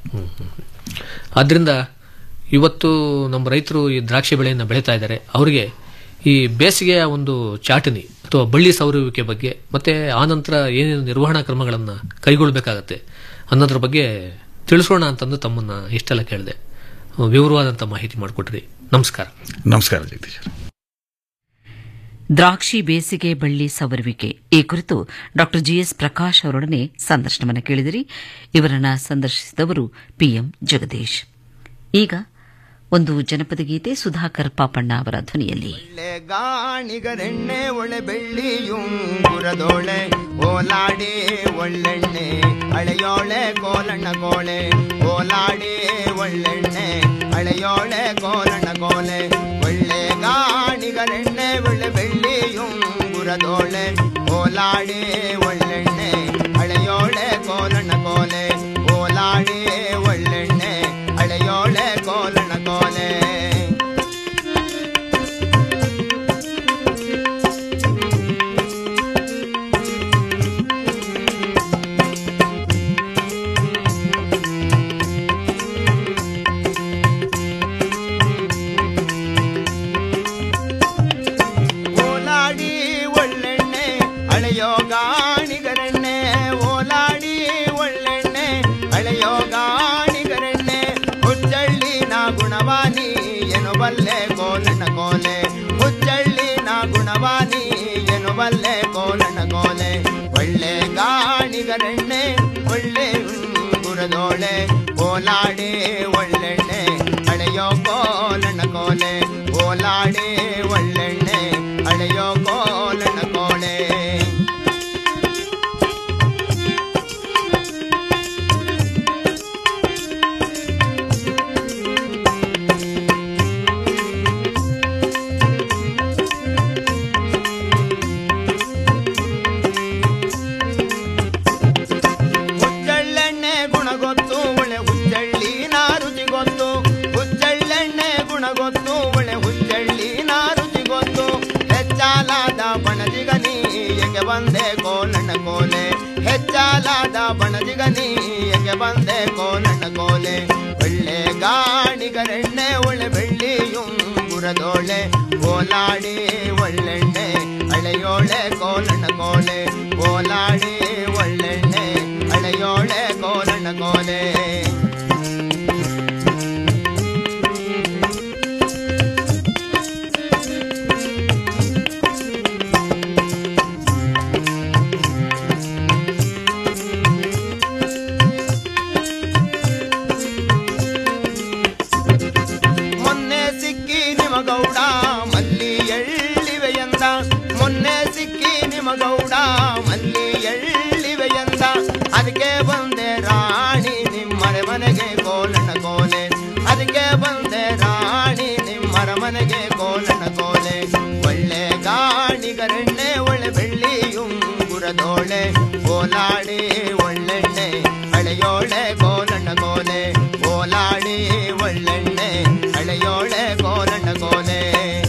[SPEAKER 8] ಆದ್ರಿಂದ ಇವತ್ತು ನಮ್ಮ ರೈತರು ಈ ದ್ರಾಕ್ಷಿ ಬೆಳೆಯನ್ನು ಬೆಳೀತಾ ಇದ್ದಾರೆ ಅವರಿಗೆ ಈ ಬೇಸಿಗೆಯ ಒಂದು ಚಾಟನಿ ಅಥವಾ ಬಳ್ಳಿ ಸೌರುವಿಕೆ ಬಗ್ಗೆ ಮತ್ತೆ ಆನಂತರ ಏನೇನು ನಿರ್ವಹಣಾ ಕ್ರಮಗಳನ್ನು ಕೈಗೊಳ್ಳಬೇಕಾಗತ್ತೆ ಅನ್ನೋದ್ರ ಬಗ್ಗೆ ತಿಳಿಸೋಣ ಅಂತಂದು ತಮ್ಮನ್ನ ಇಷ್ಟೆಲ್ಲ ಕೇಳಿದೆ ವಿವರವಾದಂಥ ಮಾಹಿತಿ ಮಾಡಿಕೊಟ್ರಿ ನಮಸ್ಕಾರ
[SPEAKER 9] ನಮಸ್ಕಾರ ಜಗದೀಶ್
[SPEAKER 2] ದ್ರಾಕ್ಷಿ ಬೇಸಿಗೆ ಬಳ್ಳಿ ಸವರುವಿಕೆ ಈ ಕುರಿತು ಡಾ ಜಿಎಸ್ ಪ್ರಕಾಶ್ ಅವರೊಡನೆ ಸಂದರ್ಶನವನ್ನು ಕೇಳಿದಿರಿ ಇವರನ್ನ ಸಂದರ್ಶಿಸಿದವರು ಪಿಎಂ ಜಗದೀಶ್ ಈಗ ಒಂದು ಜನಪದ ಗೀತೆ ಸುಧಾಕರ್ ಪಾಪಣ್ಣ ಅವರ ಧ್ವನಿಯಲ್ಲಿ
[SPEAKER 10] ಗಾಣಿಗರೆಣ್ಣೆ ಒಳ್ಳೆ ಬೆಳ್ಳಿಯುಂಗುರದೋಳೆ ಓಲಾಡಿ ಒಳ್ಳೆಣ್ಣೆ ಹಳೆಯೋಳೆ ಕೋಲಣ್ಣ ಕೋಳೆ ಓಲಾಡಿ ಒಳ್ಳೆಣ್ಣೆ ಹಳೆಯೋಳೆ ಕೋಲಣ್ಣ ಕೋಲೆ ಒಳ್ಳೆ ಗಾಣಿಗರೆಣ್ಣೆ ಒಳ್ಳೆ ಬೆಳ್ಳಿಯುಂಗುರದೋಳೆ ಓಲಾಡಿ ಒಳ್ಳೆಣ್ಣೆ ಹಳೆಯೋಳೆ ಕೋಲಣ್ಣ ಕೋಲೆ ಓಲಾಡಿ ಒಳ್ಳೆಣ್ಣೆ ಹಳೆಯೋಳೆ ಕೋಲಣ್ಣ ಕೋಲೆ ಓಲಾಡಿ ಒಳ್ಳೆಣ್ಣೆ ಹಳೆಯೋ ಗಾಣಿಗರೆಣ್ಣೆ ಓಲಾಡಿ ಒಳ್ಳೆಣ್ಣೆ ಹಳೆಯೋ ಗಾಣಿಗರೆಣ್ಣೆ ಹುಚ್ಚಳ್ಳಿನ ಗುಣವಾನಿ ಎನ್ನುವಲ್ಲೆ ಕೋಲಣ್ಣ ಕೋಲೆ ಹುಚ್ಚಳ್ಳಿನ ಗುಣವಾನಿ ಎನ್ನುವಲ್ಲೆ ಕೋಲಣ್ಣ ಕೋಲೆ ಒಳ್ಳೆ ಗಾಣಿಗರೆಣ್ಣೆ ಒಳ್ಳೆ ಗುರದೋಳೆ ಓಲಾಡಿ ಒಳ್ಳೆಣ್ಣೆ ಹಳೆಯೋ ಕೋಲಣ್ಣ ಕೋಲೆ ಓಲಾಡಿ ಒಳ್ಳೆಣ್ಣೆ ಹಳೆಯೋ ಕೋಲಣ್ಣ ಕೋಲೆ ಹುಚ್ಚಳ್ಳೆಣ್ಣೆ ಗುಣ ಗೊತ್ತು ಒಳ್ಳೆ ಹುಚ್ಚಳ್ಳಿ ನಾ ರುಚಿ ಗೊತ್ತು ಹುಚ್ಚಳ್ಳೆಣ್ಣೆ ಗುಣ ಗೊತ್ತು ಒಳ್ಳೆ ಹುಚ್ಚಳ್ಳಿ ನಾ ರುಚಿ ಗೊತ್ತು ಹೆಚ್ಚಾಲಾದ ಬಣಜಿಗನಿ ಏಕೆ ಬಂದೆ ಕೋಲಣ್ಣ ಕೋಲೆ ಹೆಚ್ಚಾಲಾದ ಬಣಜಿಗನಿ ಏಕೆ ಬಂದೆ ಕೋಲಣ್ಣ ಕೋಲೆ ಒಳ್ಳೆ ಗಾಣಿಗರೆಣ್ಣೆ ಒಳ್ಳೆ ಬೆಳ್ಳಿಯುಂಗುರದೋಳೆ ಓಲಾಡಿ ಒಳ್ಳೆಣ್ಣೆ ಹಳೆಯೋಳೆ ಕೋಲಣ್ಣ ಕೋಲೆ ಓಲಾಡಿ ಒಳ್ಳೆಣ್ಣೆ ಹಳೆಯೋಳೆ ಕೋಲಣ್ಣ ಕೋಲೆ ಮೊನ್ನೆ ಸಿಕ್ಕಿ ನಿಮಗೌಡ ಮಲ್ಲಿ ಎಳ್ಳಿವೆಯಂದ ಮೊನ್ನೆ ಸಿಕ್ಕಿ ನಿಮಗೌಡ ಮಲ್ಲಿ ಎಳ್ಳಿವೆಯಂದ ಅದಕ್ಕೆ ಬಂದೆ ರಾಣಿ ನಿಮ್ಮರ ಮನೆಗೆ ಕೋಲಣ್ಣ ಕೋಲೆ ಅದಕ್ಕೆ ಬಂದೆ ರಾಣಿ ನಿಮ್ಮರ ಮನೆಗೆ ಕೋಲಣ್ಣ ಕೋಲೆ ಒಳ್ಳೆ ಗಾಣಿಗರೆಣ್ಣೆ ಒಳ್ಳೆ ಬೆಳ್ಳಿಯುಂಗುರದೋಳೆ ಓಲಾಡಿ ಒಳ್ಳೆಣ್ಣೆ ಹಳೆಯೋಳೆ ಕೋಲಣ್ಣ ಕೋಲೆ ಓಲಾಡಿ ಒಳ್ಳೆಣ್ಣೆ ಹಳೆಯೋಳೆ ಕೋಲಣ್ಣ ಕೋಲೆ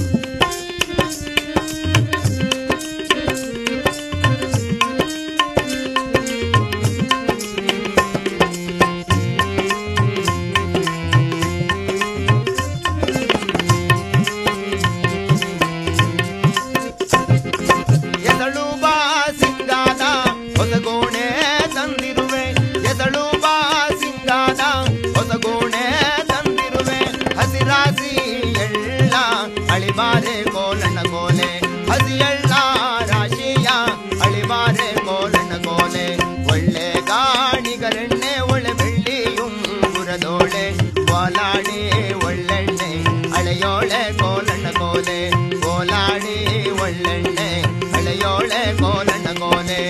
[SPEAKER 10] ಎಸಳು ಬಾ ಸಿಂಗಾದ ಹೊಸಗೋಣೆ ತಂದಿರುವೆ ಎಸಳು ಬಾ ಸಿಂಗಾದ ಹೊಸಗೋಣೆ ತಂದಿರುವೆ ಹಸಿರಾಸಿ ಎಳ್ಳ ಅಳಿಬಾರೆ ಕೋಲಣ್ಣ ಕೋಲೆ ಹಸಿ ಎಳ್ಳ ರಾಶಿಯ ಅಳಿಬಾರೆ ಕೋಲಣ್ಣ ಕೋಲೆ ಒಳ್ಳೆ ಗಾಣಿಗರೆಣ್ಣೆ ಒಳ್ಳೆ ಬೆಳ್ಳಿಯುಂಗುರದೋಳೆ ಓಲಾಡಿ ಒಳ್ಳೆಣ್ಣೆ ಹಳೆಯೋಳೆ ಕೋಲಣ್ಣ ಕೋಲೆ ಓಲಾಡಿ ಒಳ್ಳೆಣ್ಣೆ ಹಳೆಯೋಳೆ ಕೋಲಣ್ಣ ಕೋಲೆ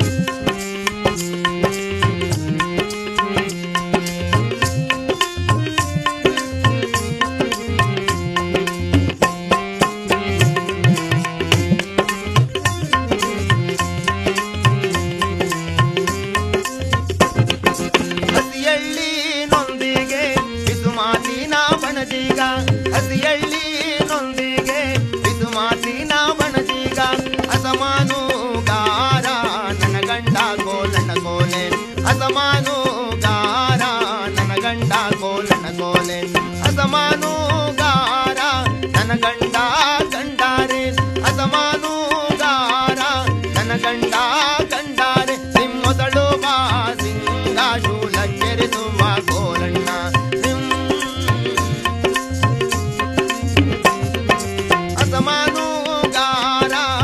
[SPEAKER 10] ಹಸಿಯಳ್ಳಿ ನೊಂದಿಗೆ ಬಿಸು ಮಾತಿನ ಬಣಜೀಗ ಹಸಿಯಳ್ಳಿ ನೊಂದಿಗೆ ಬಿಸು ಮಾತಿನ ಬಣಜೀಗ ಅಸಮಾನು ಗಾರ ನನ್ನ ಗಂಡ ಕೋಲಣ್ಣ ಕೋಲೆ ಅಸಮಾನು ಗಾರ ನನ್ನ ಗಂಡ ಕೋಲಣ್ಣ ಕೋಲೆ ಅಸಮಾನು ಗಾರ ನನ್ನ ಗಂಡ ಗಂಡಾರೆ ಅಸಮಾನು ಗಾರ ನನ್ನ ಗಂಡ ಗಂಡಾರೆ ನಿಮ್ಮೊದಳು ಬಾ ಸಿಂಗ ಶೂಲ ಕೆರೆಸುವ ಕೋಲಣ್ಣ ನಿಮ್ ಅಸಮಾನು ಗಾರ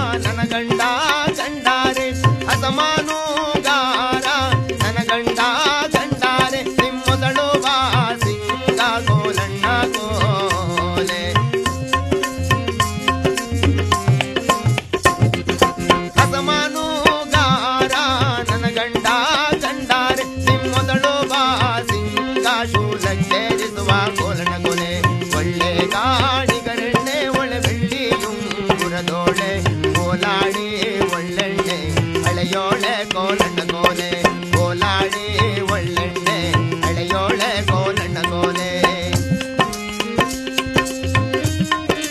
[SPEAKER 10] ಕುಲಕ್ಕೇರಿಸುವ ಕೋಲನ ಕೊನೆ ಒಳ್ಳೆ ಗಾಳಿ